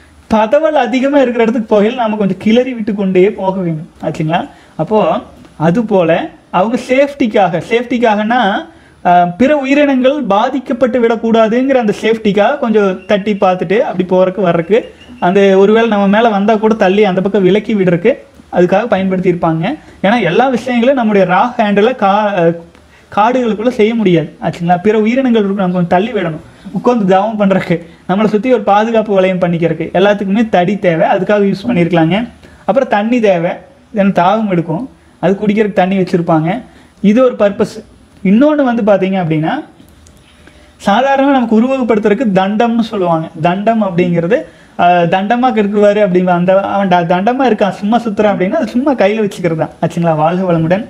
பதவல் அதிகமாக இருக்கிற இடத்துக்கு போகையில் நாம கொஞ்சம் கிளறி விட்டு கொண்டே போக வேண்டும் ஆச்சுங்களா அப்போது அதுபோல் அவங்க சேஃப்டிக்காக சேஃப்டிக்காகனா ஆஹ், பிற உயிரினங்கள் பாதிக்கப்பட்டு விடக்கூடாதுங்கிற அந்த சேஃப்டிக்காக கொஞ்சம் தட்டி பார்த்துட்டு அப்படி போகிறக்கு வர்றதுக்கு அந்த ஒருவேளை நம்ம மேலே வந்தால் கூட தள்ளி அந்த பக்கம் விலக்கி விடுறதுக்கு அதுக்காக பயன்படுத்தியிருப்பாங்க ஏன்னா எல்லா விஷயங்களும் நம்முடைய ரா ஹேண்டில் கா அஹ், காடுகளுக்குள்ள செய்ய முடியாது ஆச்சுங்களா பிற உயிரினங்கள் இருக்கு நம்ம கொஞ்சம் தள்ளி விடணும் உட்காந்து தவம் பண்ணுறக்கு நம்மளை சுற்றி ஒரு பாதுகாப்பு வளையம் பண்ணிக்கிறதுக்கு எல்லாத்துக்குமே தடி தேவை அதுக்காக யூஸ் பண்ணியிருக்கலாங்க அப்புறம் தண்ணி தேவை ஏன்னா தாகம் எடுக்கும் அது குடிக்கிறதுக்கு தண்ணி வச்சுருப்பாங்க இது ஒரு பர்பஸ் இன்னொன்று வந்து பார்த்தீங்க அப்படின்னா சாதாரணமாக நமக்கு உருவகப்படுத்துறதுக்கு தண்டம்னு சொல்லுவாங்க தண்டம் அப்படிங்கிறது அஹ், தண்டமா கெடுக்குவாரு அப்படிங்க அந்த அவன் த- தண்டமா இருக்கான் சும்மா சுத்துறான் அப்படின்னா அது சும்மா கையில வச்சுக்கிறது தான் ஆச்சுங்களா வாழ்க வளமுடன்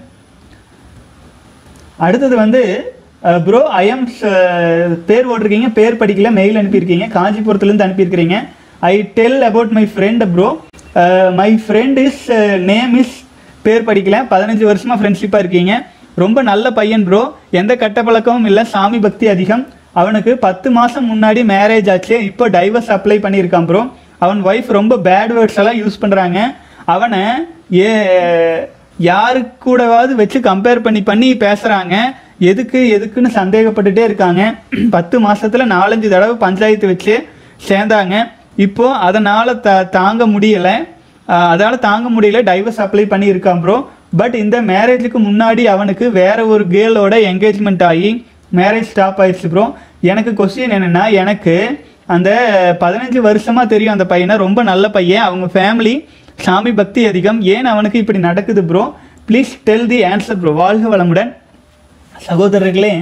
அடுத்தது வந்து ப்ரோ ஐஎம் பேர் போட்டிருக்கீங்க பேர் படிக்கல மெயில் அனுப்பியிருக்கீங்க காஞ்சிபுரத்துலேருந்து அனுப்பியிருக்கிறீங்க I tell about my friend bro my friend is name is பேர் படிக்கல பதினஞ்சு வருஷமா ஃப்ரெண்ட்ஷிப்பாக இருக்கீங்க ரொம்ப நல்ல பையன் ப்ரோ எந்த கெட்ட பழக்கமும் இல்லை சாமி பக்தி அதிகம் அவனுக்கு பத்து மாதம் முன்னாடி மேரேஜ் ஆச்சு இப்போ டைவர்ஸ் அப்ளை பண்ணியிருக்கான் ப்ரோ அவன் ஒய்ஃப் ரொம்ப பேட் வேர்ட்ஸ் எல்லாம் யூஸ் பண்ணுறாங்க அவனை ஏ யாரு கூடவாவது வச்சு கம்பேர் பண்ணி பண்ணி பேசுறாங்க எதுக்கு எதுக்குன்னு சந்தேகப்பட்டுட்டே இருக்காங்க பத்து மாசத்துல நாலஞ்சு தடவை பஞ்சாயத்து வச்சு சேர்ந்தாங்க இப்போ அதனால த தாங்க முடியல அஹ் அதால தாங்க முடியல டைவர்ஸ் அப்ளை பண்ணி இருக்கான் ப்ரோ பட் இந்த மேரேஜுக்கு முன்னாடி அவனுக்கு வேற ஒரு கேர்ளோட என்கேஜ்மெண்ட் ஆகி மேரேஜ் ஸ்டாப் ஆயிடுச்சு ப்ரோ எனக்கு கொஸ்டின் என்னன்னா எனக்கு அந்த பதினஞ்சு வருஷமா தெரியும் அந்த பையனை ரொம்ப நல்ல பையன் அவங்க ஃபேமிலி சாமி பக்தி அதிகம் ஏன் அவனுக்கு இப்படி நடக்குது bro please tell the answer bro வாழ்க வளமுடன் சகோதரர்களே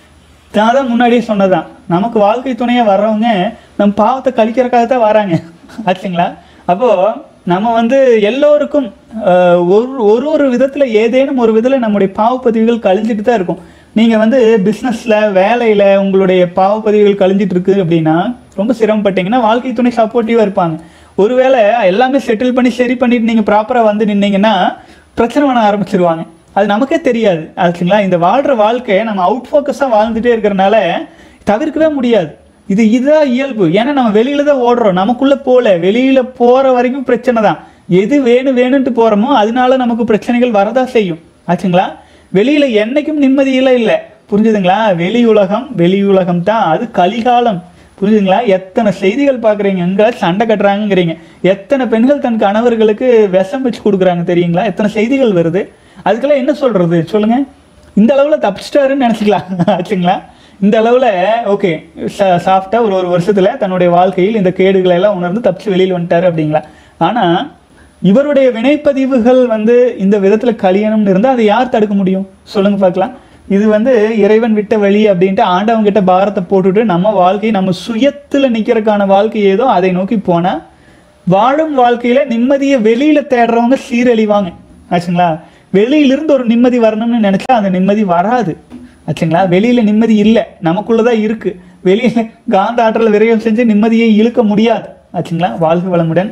நான் தான் முன்னாடியே சொன்னதான் நமக்கு வாழ்க்கை துணையாக வர்றவங்க நம்ம பாவத்தை கழிக்கிறதுக்காக தான் வராங்க ஆச்சுங்களா அப்போது நம்ம வந்து எல்லோருக்கும் ஆஹ், ஒரு ஒரு ஒரு விதத்தில் ஏதேனும் ஒரு விதத்தில் நம்முடைய பாவப்பதிவுகள் கழிஞ்சிட்டு தான் இருக்கும் நீங்கள் வந்து பிஸ்னஸில் வேலையில் உங்களுடைய பாவப்பதிவுகள் கழிஞ்சிட்டு இருக்கு அப்படின்னா ரொம்ப சிரமப்பட்டீங்கன்னா வாழ்க்கை துணை சப்போர்ட்டிவாக இருப்பாங்க ஒருவேளை எல்லாமே செட்டில் பண்ணி சரி பண்ணிட்டு நீங்கள் ப்ராப்பராக வந்து நின்னீங்கன்னா பிரச்சனை பண்ண ஆரம்பிச்சிருவாங்க அது நமக்கே தெரியாது ஆச்சுங்களா இந்த வாழ்கிற வாழ்க்கை நம்ம அவுட் ஃபோக்கஸாக வாழ்ந்துட்டே இருக்கிறனால தவிர்க்கவே முடியாது இது இதுதான் இயல்பு ஏன்னா நம்ம வெளியில தான் ஓடுறோம் நமக்குள்ள போல வெளியில போற வரைக்கும் பிரச்சனை தான் எது வேணும் வேணும்ட்டு போறோமோ அதனால நமக்கு பிரச்சனைகள் வரதா செய்யும் ஆச்சுங்களா வெளியில என்னைக்கும் நிம்மதியில இல்லை புரிஞ்சுதுங்களா வெளி உலகம் வெளி உலகம் தான் அது கலிகாலம் புரிஞ்சுதுங்களா எத்தனை செய்திகள் பார்க்குறீங்க எங்க சண்டை கட்டுறாங்கங்கிறீங்க எத்தனை பெண்கள் தன் கணவர்களுக்கு விஷம் வச்சு கொடுக்குறாங்க தெரியுங்களா எத்தனை செய்திகள் வருது அதுக்கெல்லாம் என்ன சொல்றது சொல்லுங்க இந்த அளவில் தப்பிச்சிட்டாருன்னு நினச்சிக்கலாம் ஆச்சுங்களா இந்த அளவில் ஓகே சாஃப்டாக ஒரு ஒரு வருஷத்தில் தன்னுடைய வாழ்க்கையில் இந்த கேடுகளை எல்லாம் உணர்ந்து தப்பிச்சு வெளியில் வந்துட்டாரு அப்படிங்களா ஆனால் இவருடைய வினைப்பதிவுகள் வந்து இந்த விதத்தில் கழியணும்னு இருந்தால் அதை யார் தடுக்க முடியும் சொல்லுங்க பார்க்கலாம் இது வந்து இறைவன் விட்ட வழி அப்படின்ட்டு ஆண்டவன் கிட்ட பாரத்தை போட்டுட்டு நம்ம வாழ்க்கை நம்ம சுயத்தில் நிற்கிறதுக்கான வாழ்க்கை ஏதோ அதை நோக்கி போனால் வாழும் வாழ்க்கையில நிம்மதியை வெளியில தேடுறவங்க சீரழிவாங்க ஆச்சுங்களா வெளியிலிருந்து ஒரு நிம்மதி வரணும்னு நினைச்சா அந்த நிம்மதி வராது ஆச்சுங்களா வெளியில நிம்மதி இல்லை நமக்குள்ளதான் இருக்கு வெளியில காந்த ஆற்றல் விரயம் செஞ்சு நிம்மதியை இழுக்க முடியாது ஆச்சுங்களா வாழ்க வளமுடன்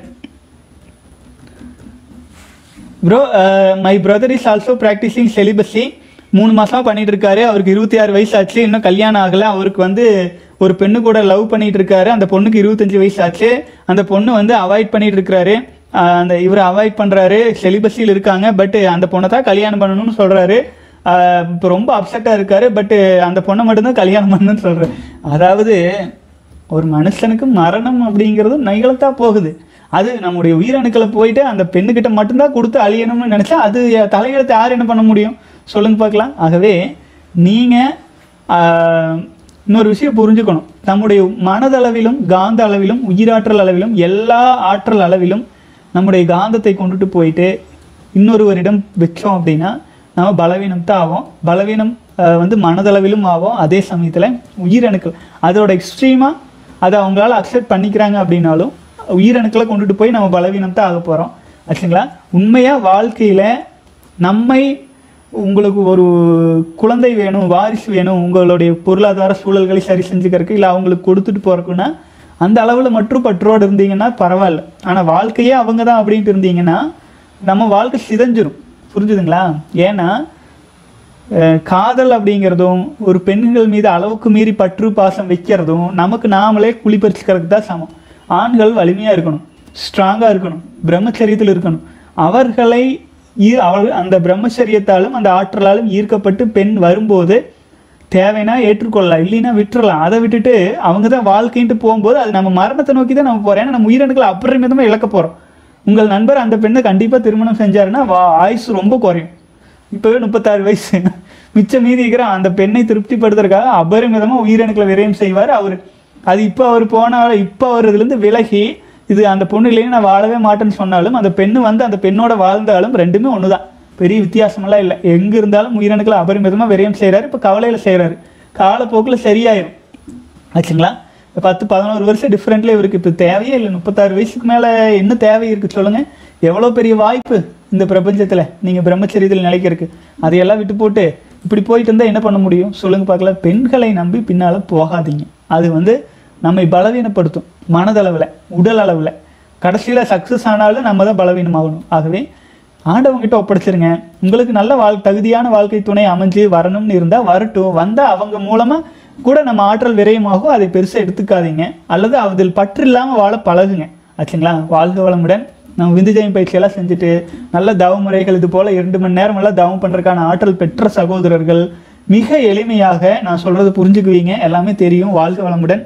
bro my brother is also practising celibacy மூணு மாசமா பண்ணிட்டு இருக்காரு அவருக்கு இருபத்தி ஆறு வயசு ஆச்சு இன்னும் கல்யாணம் ஆகல அவருக்கு வந்து ஒரு பெண்ணு கூட லவ் பண்ணிட்டு இருக்காரு அந்த பொண்ணுக்கு இருபத்தஞ்சு வயசு ஆச்சு அந்த பொண்ணு வந்து அவாய்ட் பண்ணிட்டு இருக்காரு அஹ் அந்த இவர் அவாய்ட் பண்றாரு செலிபஸியில் இருக்காங்க பட் அந்த பொண்ணை தான் கல்யாணம் பண்ணணும்னு சொல்றாரு இப்போ ரொம்ப அப்செட்டாக இருக்காரு பட் அந்த பொண்ணை மட்டும்தான் கல்யாணம் பண்ணணும்னு சொல்றாரு அதாவது ஒரு மனுஷனுக்கு மரணம் அப்படிங்கிறது நைகளத்தா போகுது அது நம்முடைய உயிரணுக்களை போயிட்டு அந்த பெண்ணுக்கிட்ட மட்டும்தான் கொடுத்து அழியணும்னு நினைச்சா அது தலையெழுத்து யார் என்ன பண்ண முடியும் சொல்லுங்க பார்க்கலாம் ஆகவே நீங்க ஆஹ், இன்னொரு விஷயம் புரிஞ்சுக்கணும் நம்முடைய மனதளவிலும் காந்த அளவிலும் உயிராற்றல் அளவிலும் எல்லா ஆற்றல் அளவிலும் நம்முடைய காந்தத்தை கொண்டுட்டு போயிட்டு இன்னொருவரிடம் வச்சோம் அப்படின்னா நம்ம பலவீனம் தான் ஆகும் பலவீனம் ஆஹ், வந்து மனதளவிலும் ஆகும் அதே சமயத்தில் உயிரணுக்கள் அதோட எக்ஸ்ட்ரீமாக அதை அவங்களால அக்செப்ட் பண்ணிக்கிறாங்க அப்படின்னாலும் உயிரணுக்களை கொண்டுட்டு போய் நம்ம பலவீனம் தான் ஆக போகிறோம் ஆச்சுங்களா உண்மையாக வாழ்க்கையில் நம்மை உங்களுக்கு ஒரு குழந்தை வேணும் வாரிசு வேணும் உங்களுடைய பொருளாதார சூழல்களை சரி செஞ்சுக்கிறதுக்கு இல்லை அவங்களுக்கு கொடுத்துட்டு போறதுக்குன்னா அந்த அளவில் மற்றும் பற்றோடு இருந்தீங்கன்னா பரவாயில்ல ஆனால் வாழ்க்கையே அவங்க தான் அப்படின்ட்டு இருந்தீங்கன்னா நம்ம வாழ்க்கை சிதைஞ்சிரும் புரிஞ்சுதுங்களா ஏன்னா அஹ், காதல் அப்படிங்கிறதும் ஒரு பெண்கள் மீது அளவுக்கு மீறி பற்று பாசம் வைக்கிறதும் நமக்கு நாமளே குளிப்பறிச்சுக்கிறதுக்கு தான் சமம் ஆண்கள் வலிமையாக இருக்கணும் ஸ்ட்ராங்காக இருக்கணும் பிரம்மச்சரியத்தில் இருக்கணும் அவர்களை ஈ- அவர் அந்த பிரம்மச்சரியத்தாலும் அந்த ஆற்றலாலும் ஈர்க்கப்பட்டு பெண் வரும்போது தேவைன்னா ஏற்றுக்கொள்ளலாம் இல்லைன்னா விட்டுறலாம் அதை விட்டுட்டு அவங்க தான் வாழ்க்கைன்ட்டு போகும்போது அது நம்ம மரணத்தை நோக்கி தான் நம்ம போகிறோம் ஏன்னா நம்ம உயிரணுக்களை அப்புறமேதமாக இழக்க போகிறோம் உங்கள் நண்பர் அந்த பெண்ணை கண்டிப்பாக திருமணம் செஞ்சாருன்னா வா ஆயுசு ரொம்ப குறையும் இப்போவே முப்பத்தாறு வயசு மிச்சம் மீதி இருக்கிற அந்த பெண்ணை திருப்திப்படுத்துறதுக்காக அபரிமிதமாக உயிரணுக்களை விரயம் செய்வார் அவர் அது இப்போ அவர் போனாலும் இப்போ அவர் இதுலேருந்து விலகி இது அந்த பொண்ணு இல்லைன்னு நான் வாழவே மாட்டேன்னு சொன்னாலும் அந்த பெண்ணு வந்து அந்த பெண்ணோட வாழ்ந்தாலும் ரெண்டுமே ஒன்று தான் பெரிய வித்தியாசமெல்லாம் இல்லை எங்கே இருந்தாலும் உயிரணுக்களை அபரிமிதமாக விரயம் செய்கிறாரு இப்போ கவலையில் செய்கிறாரு காலப்போக்கில் சரியாயிரும் ஆச்சுங்களா பத்து பதினோரு வருஷம் டிஃப்ரெண்ட்ல இவருக்கு இப்போ தேவையே இல்லை முப்பத்தாறு வயசுக்கு மேலே என்ன தேவை இருக்கு சொல்லுங்க எவ்வளோ பெரிய வாய்ப்பு இந்த பிரபஞ்சத்தில் நீங்கள் பிரம்மச்சரியத்தில் நிலைக்கிறதுக்கு அதையெல்லாம் விட்டு போட்டு இப்படி போயிட்டு இருந்தால் என்ன பண்ண முடியும் சொல்லுங்க பார்க்கலாம் பெண்களை நம்பி பின்னால் போகாதீங்க அது வந்து நம்மை பலவீனப்படுத்தும் மனதளவில் உடல் அளவில் கடைசியில் சக்ஸஸ் ஆனாலும் நம்ம தான் பலவீனமாகணும் ஆகவே ஆண்டவங்கிட்ட ஒப்படைச்சிருங்க உங்களுக்கு நல்ல வாழ் தகுதியான வாழ்க்கை துணை அமைஞ்சு வரணும்னு இருந்தால் வரட்டும் வந்தால் அவங்க மூலமாக கூட நம்ம ஆற்றல் விரயமாகும் அதை பெருசாக எடுத்துக்காதீங்க அல்லது அதில் பற்று இல்லாமல் வாழ பழகுங்க ஆச்சுங்களா வாழ்க வளமுடன் நம்ம விந்துஜயம் பயிற்சியெல்லாம் செஞ்சுட்டு நல்ல தவ முறைகள் இது போல் இரண்டு மணி நேரம் எல்லாம் தவம் பண்ணுறதுக்கான ஆற்றல் பெற்ற சகோதரர்கள் மிக எளிமையாக நான் சொல்கிறது புரிஞ்சுக்குவீங்க எல்லாமே தெரியும் வாழ்க வளமுடன்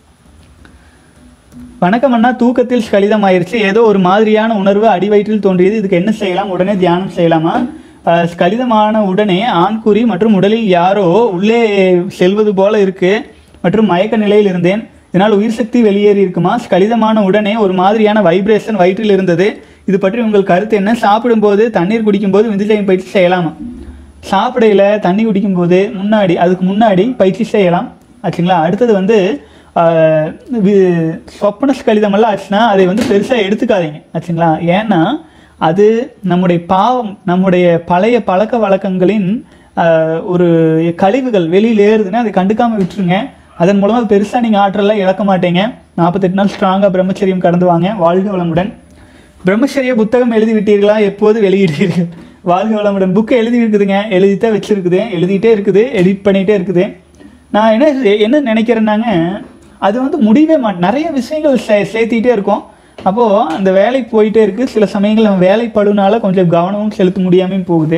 வணக்கம் அண்ணா தூக்கத்தில் ஸ்கலிதம் ஆயிருச்சு ஏதோ ஒரு மாதிரியான உணர்வு அடிவயிற்றில் தோன்றியது இதுக்கு என்ன செய்யலாம் உடனே தியானம் செய்யலாமா அஹ், ஸ்கலிதமான உடனே ஆண்குறி மற்றும் உடலில் யாரோ உள்ளே செல்வது போல இருக்கு மற்றும் மயக்க நிலையில் இருந்தேன் இதனால் உயிர் சக்தி வெளியேறி இருக்குமா ஸ்கலிதமான உடனே ஒரு மாதிரியான வைப்ரேஷன் வயிற்றில் இருந்தது இது பற்றி உங்கள் கருத்து என்ன சாப்பிடும்போது தண்ணீர் குடிக்கும்போது விந்துஜயம் பயிற்சி செய்யலாமா சாப்பிடையில தண்ணி குடிக்கும்போது முன்னாடி அதுக்கு முன்னாடி பயிற்சி செய்யலாம் ஆச்சுங்களா அடுத்தது வந்து ஆஹ், வி- சொப்பன கலிதமெல்லாம் ஆச்சுன்னா அதை வந்து பெருசாக எடுத்துக்காதீங்க ஆச்சுங்களா ஏன்னா அது நம்முடைய பாவம் நம்முடைய பழைய பழக்க வழக்கங்களின் ஆஹ், ஒரு கழிவுகள் வெளியில் ஏறுதுன்னா அதை கண்டுக்காம விட்டுருங்க அதன் மூலமாக பெருசாக நீங்கள் ஆற்றலாம் இழக்க மாட்டீங்க நாற்பத்தெட்டு நாள் ஸ்ட்ராங்காக பிரம்மச்சரியம் கடந்து வாங்க வாழ்க வளமுடன் பிரம்மச்சரிய புத்தகம் எழுதி விட்டீர்களா எப்போது வெளியிடுவீர்கள் வாழ்க வளமுடன் புக்கு எழுதி இருக்குதுங்க எழுதித்தான் வச்சிருக்குது எழுதிட்டே இருக்குது எடிட் பண்ணிகிட்டே இருக்குது நான் என்ன என்ன நினைக்கிறேன்னாங்க அது வந்து முடியவே மாட்டேன் நிறைய விஷயங்கள் சே சேர்த்திட்டே இருக்கோம் அப்போது அந்த வேலைக்கு போயிட்டே இருக்குது சில சமயங்கள் நம்ம வேலை பழுனால கொஞ்சம் கவனமும் செலுத்த முடியாமையும் போகுது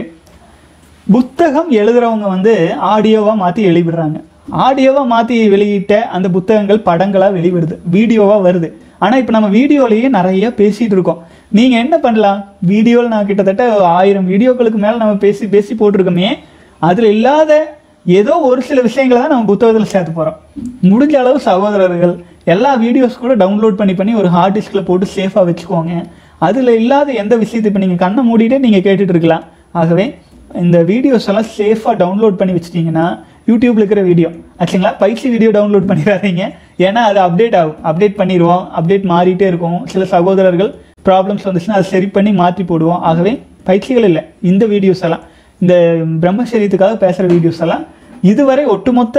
புத்தகம் எழுதுறவங்க வந்து ஆடியோவாக மாற்றி வெளியிடுறாங்க ஆடியோவாக மாற்றி வெளியிட்ட அந்த புத்தகங்கள் படங்களாக வெளிவிடுது வீடியோவாக வருது ஆனால் இப்போ நம்ம வீடியோலேயே நிறைய பேசிகிட்டு இருக்கோம் நீங்கள் என்ன பண்ணலாம் வீடியோவில் நான் கிட்டத்தட்ட ஆயிரம் வீடியோக்களுக்கு மேலே நம்ம பேசி பேசி போட்டிருக்கோமே அதில் இல்லாத ஏதோ ஒரு சில விஷயங்களை தான் நம்ம புத்தகத்தில் சேர்த்து போகிறோம் முடிஞ்ச அளவு சகோதரர்கள் எல்லா வீடியோஸ் கூட டவுன்லோட் பண்ணி பண்ணி ஒரு ஹார்ட் டிஸ்கில் போட்டு சேஃபாக வச்சுக்கோங்க அதில் இல்லாத எந்த விஷயத்தை இப்போ நீங்கள் கண்ணை மூடிட்டே நீங்கள் கேட்டுட்டு இருக்கலாம் ஆகவே இந்த வீடியோஸ் எல்லாம் சேஃபாக டவுன்லோட் பண்ணி வச்சிட்டிங்கன்னா யூடியூப்ல இருக்கிற வீடியோ ஆச்சுங்களா பயிற்சி வீடியோ டவுன்லோட் பண்ணிடாதீங்க ஏன்னா அது அப்டேட் ஆகும் அப்டேட் பண்ணிடுவோம் அப்டேட் மாறிட்டே இருக்கும் சில சகோதரர்கள் ப்ராப்ளம்ஸ் வந்துச்சுன்னா அதை சரி பண்ணி மாற்றி போடுவோம் ஆகவே பயிற்சிகள் இல்லை இந்த வீடியோஸ் எல்லாம் இந்த பிரம்மச்சரியத்துக்காக பேசுகிற வீடியோஸ் எல்லாம் இதுவரை ஒட்டுமொத்த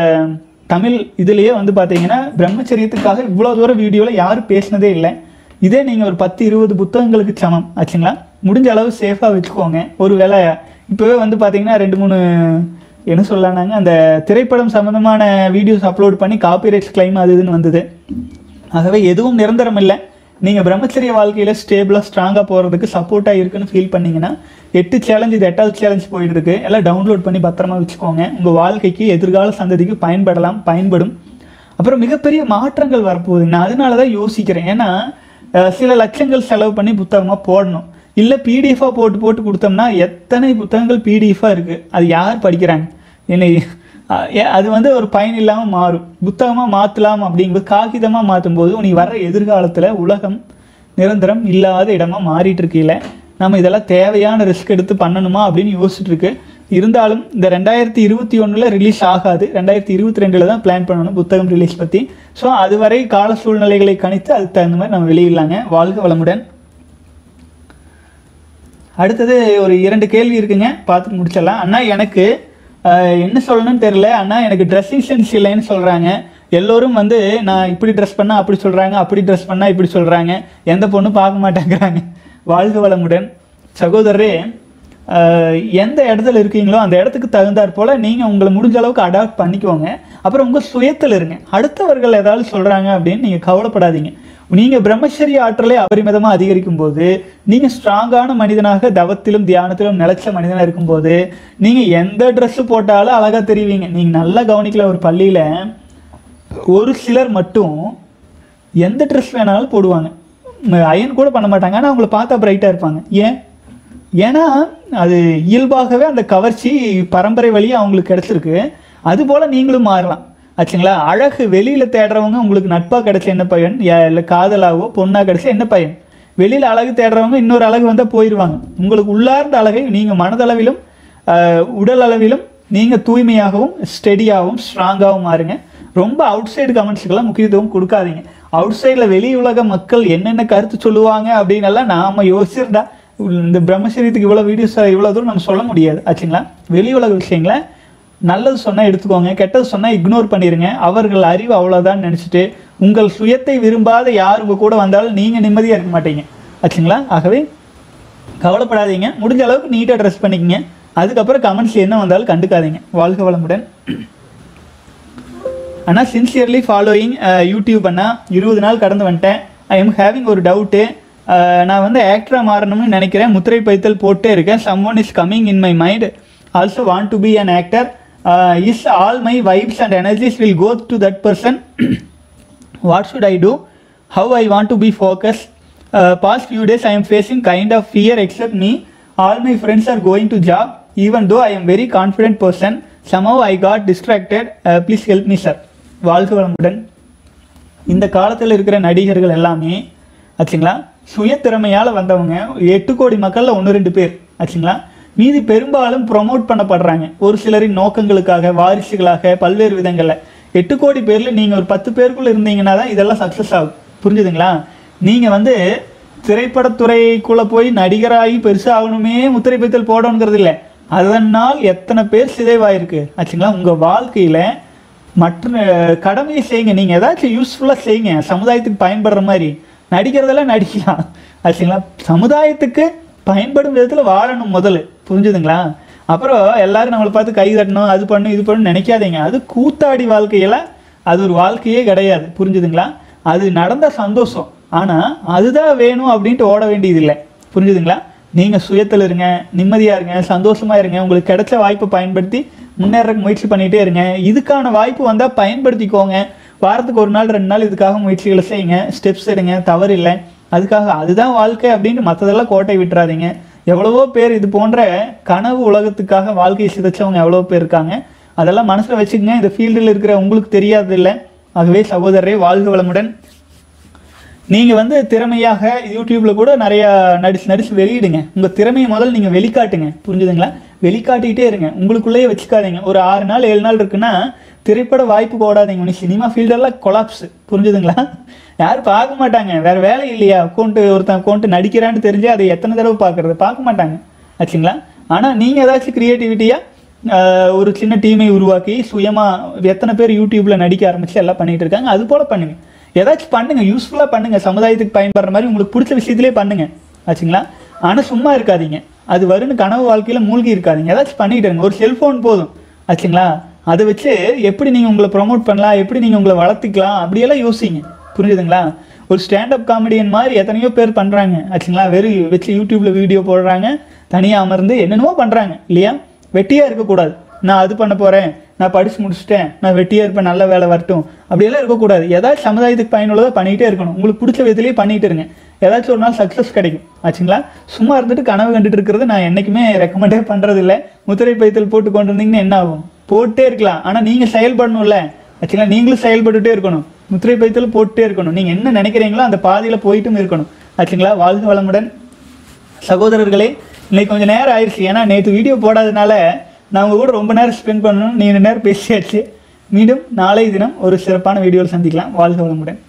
தமிழ் இதுலேயே வந்து பார்த்தீங்கன்னா பிரம்மச்சரியத்துக்காக இவ்வளோ தூரம் வீடியோவில் யாரும் பேசினதே இல்லை இதே நீங்கள் ஒரு பத்து இருபது புத்தகங்களுக்கு சமம் ஆச்சுங்களா முடிஞ்ச அளவு சேஃபாக வச்சுக்கோங்க ஒரு வேளை இப்போவே வந்து பார்த்தீங்கன்னா ரெண்டு மூணு என்ன சொல்லலாம்னாங்க அந்த திரைப்படம் சம்மந்தமான வீடியோஸ் அப்லோட் பண்ணி காப்பிரைட்ஸ் கிளைம் அது இதுன்னு வந்தது ஆகவே எதுவும் நிரந்தரம் இல்லை நீங்கள் பிரம்மச்சரிய வாழ்க்கையில் ஸ்டேபிளாக ஸ்ட்ராங்காக போகிறதுக்கு சப்போர்ட்டாக இருக்குன்னு ஃபீல் பண்ணீங்கன்னா எட்டு சேலஞ்ச் இது எட்டாவது சேலஞ்ச் போயிட்டு இருக்கு எல்லாம் டவுன்லோட் பண்ணி பத்திரமா வச்சுக்கோங்க உங்கள் வாழ்க்கைக்கு எதிர்கால சந்ததிக்கு பயன்படலாம் பயன்படும் அப்புறம் மிகப்பெரிய மாற்றங்கள் வரப்போகுது நான் அதனால தான் யோசிக்கிறேன் ஏன்னா அஹ், சில லட்சங்கள் செலவு பண்ணி புத்தகமாக போடணும் இல்லை பிடிஎஃபாக போட்டு போட்டு கொடுத்தோம்னா எத்தனை புத்தகங்கள் பிடிஎஃபாக இருக்குது அது யார் படிக்கிறாங்க என்னை அஹ், ஏ- அது வந்து ஒரு பயன் இல்லாமல் மாறும் புத்தகமாக மாற்றலாம் அப்படிங்கும்போது காகிதமாக மாற்றும் போது நீ வர எதிர்காலத்தில் உலகம் நிரந்தரம் இல்லாத இடமா மாறிட்டு இருக்கீல நம்ம இதெல்லாம் தேவையான ரிஸ்க் எடுத்து பண்ணணுமா அப்படின்னு யோசிச்சுட்டு இருக்கு இருந்தாலும் இந்த ரெண்டாயிரத்தி இருபத்தி ஒன்றில் ரிலீஸ் ஆகாது ரெண்டாயிரத்தி இருபத்தி ரெண்டில் தான் பிளான் பண்ணணும் புத்தகம் ரிலீஸ் பற்றி ஸோ அதுவரை கால சூழ்நிலைகளை கணித்து அதுக்கு தகுந்த மாதிரி நம்ம வெளியிடலாங்க வாழ்க வளமுடன் அடுத்தது ஒரு இரண்டு கேள்வி இருக்குங்க பார்த்துட்டு முடிச்சிடலாம் அண்ணா எனக்கு அஹ், என்ன சொல்லணும்னு தெரியல அண்ணா எனக்கு ட்ரெஸ்ஸிங் சென்ஸ் இல்லைன்னு சொல்கிறாங்க எல்லோரும் வந்து நான் இப்படி ட்ரெஸ் பண்ணால் அப்படி சொல்கிறாங்க அப்படி ட்ரெஸ் பண்ணால் இப்படி சொல்கிறாங்க எந்த பொண்ணும் பார்க்க மாட்டேங்கிறாங்க வாழ்க வளமுடன் சகோதரரே அஹ், எந்த இடத்துல இருக்கீங்களோ அந்த இடத்துக்கு தகுந்தாற் போல் நீங்கள் உங்களை முடிஞ்ச அளவுக்கு அடாப்ட் பண்ணிக்கோங்க அப்புறம் உங்கள் சுயத்தில் இருங்க அடுத்தவர்கள் ஏதாவது சொல்கிறாங்க அப்படின்னு நீங்கள் கவலைப்படாதீங்க நீங்கள் பிரம்மச்சரிய ஆற்றலை அபரிமிதமாக அதிகரிக்கும் போது நீங்கள் ஸ்ட்ராங்கான மனிதனாக தவத்திலும் தியானத்திலும் நிலைச்ச மனிதனாக இருக்கும்போது நீங்கள் எந்த ட்ரெஸ்ஸு போட்டாலும் அழகாக தெரிவிங்க நீங்கள் நல்லா கவனிக்கல ஒரு பள்ளியில் ஒரு சிலர் மட்டும் எந்த ட்ரெஸ் வேணாலும் போடுவாங்க அயன் கூட பண்ண மாட்டாங்க ஆனால் அவங்கள பார்த்தா பிரைட்டாக இருப்பாங்க ஏன் ஏன்னா அது இயல்பாகவே அந்த கவர்ச்சி பரம்பரை வழியாக அவங்களுக்கு கிடைச்சிருக்கு அதுபோல் நீங்களும் மாறலாம் ஆச்சுங்களா அழகு வெளியில் தேடுறவங்க உங்களுக்கு நட்பாக கிடைச்ச என்ன பயன் இல்லை காதலாவோ பொண்ணாக கிடைச்ச என்ன பயன் வெளியில் அழகு தேடுறவங்க இன்னொரு அழகு வந்தால் போயிடுவாங்க உங்களுக்கு உள்ளார்ந்த அழகை நீங்கள் மனதளவிலும் ஆஹ், உடல் அளவிலும் நீங்கள் தூய்மையாகவும் ஸ்டெடியாகவும் ஸ்ட்ராங்காகவும் மாறுங்க ரொம்ப அவுட் சைடு கமெண்ட்ஸுக்கெல்லாம் முக்கியத்துவம் கொடுக்காதீங்க அவுட் சைடில் வெளி உலக மக்கள் என்னென்ன கருத்து சொல்லுவாங்க அப்படின்னு எல்லாம் நாம யோசிச்சிருந்தா இந்த பிரம்மச்சரியத்துக்கு இவ்வளோ வீடியோஸ் இவ்வளோ தூரம் நம்ம சொல்ல முடியாது ஆச்சுங்களா வெளி உலக விஷயங்களை நல்லது சொன்னால் எடுத்துக்கோங்க கெட்டது சொன்னால் இக்னோர் பண்ணிடுங்க அவர்கள் அறிவு அவ்வளோதான் நினச்சிட்டு உங்கள் சுயத்தை விரும்பாத யார் உங்கள் கூட வந்தாலும் நீங்கள் நிம்மதியாக இருக்க மாட்டீங்க ஆச்சுங்களா ஆகவே கவலைப்படாதீங்க முடிஞ்ச அளவுக்கு நீட்டாக ட்ரெஸ் பண்ணிக்கங்க அதுக்கப்புறம் கமெண்ட்ஸ் என்ன வந்தாலும் கண்டுக்காதீங்க வாழ்க வளமுடன் ஆனால் சின்சியர்லி ஃபாலோயிங் யூடியூப் பண்ணால் இருபது நாள் கடந்து வந்துட்டேன் ஐ எம் ஹேவிங் ஒரு டவுட்டு நான் வந்து ஆக்டராக மாறணும்னு நினைக்கிறேன் முத்திரை பைத்தல் போட்டே இருக்கேன் someone is coming in my mind also want to be an actor is all my vibes and energies will go to that person what should I do how I want to be focus past few days I am facing kind of fear except me all my friends are going to job even though I am very confident person somehow I got distracted please help me sir வாழ்க வளமுடன் இந்த காலத்தில் இருக்கிற நடிகர்கள் எல்லாமே ஆச்சுங்களா சுய திறமையால் வந்தவங்க எட்டு கோடி மக்களில் ஒன்று ரெண்டு பேர் ஆச்சுங்களா மீதி பெரும்பாலும் ப்ரொமோட் பண்ணப்படுறாங்க ஒரு சிலரின் நோக்கங்களுக்காக வாரிசுகளாக பல்வேறு விதங்களில் எட்டு கோடி பேரில் நீங்கள் ஒரு பத்து பேருக்குள்ள இருந்தீங்கன்னா தான் இதெல்லாம் சக்ஸஸ் ஆகும் புரிஞ்சுதுங்களா நீங்கள் வந்து திரைப்படத்துறைக்குள்ளே போய் நடிகராகி பெருசாகணுமே முத்திரை பைத்தல் போடணுங்கிறது இல்லை அதனால் எத்தனை பேர் சிதைவாயிருக்கு ஆச்சுங்களா உங்கள் வாழ்க்கையில் மற்ற கடமையை செய்யுங்க நீங்கள் ஏதாச்சும் யூஸ்ஃபுல்லாக செய்யுங்க சமுதாயத்துக்கு பயன்படுற மாதிரி நடிக்கிறதெல்லாம் நடிக்கலாம் ஆச்சுங்களா சமுதாயத்துக்கு பயன்படும் விதத்தில் வாழணும் முதல்ல புரிஞ்சுதுங்களா அப்புறம் எல்லாரும் நம்மளை பார்த்து கை தட்டணும் அது பண்ணணும் இது பண்ணணும் நினைக்காதீங்க அது கூத்தாடி வாழ்க்கையில அது ஒரு வாழ்க்கையே கிடையாது புரிஞ்சுதுங்களா அது நடந்த சந்தோஷம் ஆனால் அதுதான் வேணும் அப்படின்ட்டு ஓட வேண்டியது இல்லை புரிஞ்சுதுங்களா நீங்கள் சுயத்தில் இருங்க நிம்மதியாக இருங்க சந்தோஷமாக இருங்க உங்களுக்கு கிடைச்ச வாய்ப்பை பயன்படுத்தி முன்னேறக்கு முயற்சி பண்ணிகிட்டே இருங்க இதுக்கான வாய்ப்பு வந்தால் பயன்படுத்திக்கோங்க வாரத்துக்கு ஒரு நாள் ரெண்டு நாள் இதுக்காக முயற்சிகளை செய்யுங்க ஸ்டெப்ஸ் எடுங்க தவறு இல்லை அதுக்காக அதுதான் வாழ்க்கை அப்படின்னு மற்றதெல்லாம் கோட்டை விட்டுறாதீங்க எவ்வளவோ பேர் இது போன்ற கனவு உலகத்துக்காக வாழ்க்கையை சிதைச்சவங்க எவ்வளவோ பேர் இருக்காங்க அதெல்லாம் மனசில் வச்சுக்கங்க இந்த ஃபீல்டில் இருக்கிற உங்களுக்கு தெரியாது இல்லை ஆகவே சகோதரரே வாழ்க வளமுடன் நீங்கள் வந்து திறமையாக யூடியூப்ல கூட நிறைய நடிச்சு நடிச்சு வெளியிடுங்க உங்கள் திறமையை முதல்ல நீங்கள் வெளிக்காட்டுங்க புரிஞ்சுதுங்களா வெளிக்காட்டிக்கிட்டே இருங்க உங்களுக்குள்ளேயே வச்சுக்காதீங்க ஒரு ஆறு நாள் ஏழு நாள் இருக்குன்னா திரைப்பட வாய்ப்பு போடாதீங்க உனக்கு சினிமா ஃபீல்டெல்லாம் கொலாப்ஸ் புரிஞ்சுதுங்களா யாரும் பார்க்க மாட்டாங்க வேற வேலை இல்லையா அக்கௌண்ட்டு ஒருத்தன் அக்கௌண்ட்டு நடிக்கிறான்னு தெரிஞ்சு அதை எத்தனை தடவை பார்க்கறது பார்க்க மாட்டாங்க ஆச்சுங்களா ஆனால் நீங்கள் ஏதாச்சும் க்ரியேட்டிவிட்டியாக ஒரு சின்ன டீமை உருவாக்கி சுயமாக எத்தனை பேர் யூடியூப்பில் நடிக்க ஆரம்பிச்சு எல்லாம் பண்ணிட்டு இருக்காங்க அது போல் பண்ணுங்க ஏதாச்சும் பண்ணுங்க யூஸ்ஃபுல்லாக பண்ணுங்க சமுதாயத்துக்கு பயன்படுற மாதிரி உங்களுக்கு பிடிச்ச விஷயத்திலே பண்ணுங்க ஆச்சுங்களா ஆனால் சும்மா இருக்காதீங்க அது வரும்னு கனவு வாழ்க்கையில் மூழ்கி இருக்காதீங்க ஏதாச்சும் பண்ணிட்டு இருங்க ஒரு செல்ஃபோன் போதும் ஆச்சுங்களா அதை வச்சு எப்படி நீங்கள் உங்களை ப்ரொமோட் பண்ணலாம் எப்படி நீங்கள் உங்களை வளர்த்திக்கலாம் அப்படியெல்லாம் யோசிங்க புரிஞ்சுதுங்களா ஒரு ஸ்டாண்டப் காமெடியன் மாதிரி எத்தனையோ பேர் பண்ணுறாங்க ஆச்சுங்களா வெறும் வச்சு யூடியூப்ல வீடியோ போடுறாங்க தனியாக அமர்ந்து என்னென்னமோ பண்ணுறாங்க இல்லையா வெட்டியாக இருக்கக்கூடாது நான் அது பண்ண போகிறேன் நான் படித்து முடிச்சிட்டேன் நான் வெட்டியாக இருப்பேன் நல்ல வேலை வரட்டும் அப்படியெல்லாம் இருக்கக்கூடாது ஏதாச்சும் சமுதாயத்துக்கு பயனுள்ளதாக பண்ணிகிட்டே இருக்கணும் உங்களுக்கு பிடிச்ச விதத்துலேயே பண்ணிட்டு இருங்க ஏதாச்சும் ஒரு நாள் சக்ஸஸ் கிடைக்கும் ஆச்சுங்களா சும்மா இருந்துட்டு கனவு கண்டுட்டு இருக்கிறது நான் என்றைக்குமே ரெக்கமெண்டே பண்ணுறது இல்லை முத்திரை பைத்தல் போட்டு கொண்டு வந்தீங்கன்னா என்ன ஆகும் போட்டே இருக்கலாம் ஆனால் நீங்கள் செயல்படணும்ல ஆச்சுங்களா நீங்களும் செயல்பட்டுட்டே இருக்கணும் முத்திரை பைத்தல் போட்டுட்டே இருக்கணும் நீங்கள் என்ன நினைக்கிறீங்களோ அந்த பாதையில் போயிட்டும் இருக்கணும் ஆச்சுங்களா வாழ்க வளமுடன் சகோதரர்களே இன்னைக்கு கொஞ்சம் நேரம் ஆயிடுச்சு ஏன்னா நேற்று வீடியோ போடாதனால நான் உங்க கூட ரொம்ப நேரம் ஸ்பெண்ட் பண்ணணும் நீண்ட நேரம் பேசியாச்சு மீண்டும் நாளை தினம் ஒரு சிறப்பான வீடியோவில் சந்திக்கலாம் வாழ்க வளமுடன்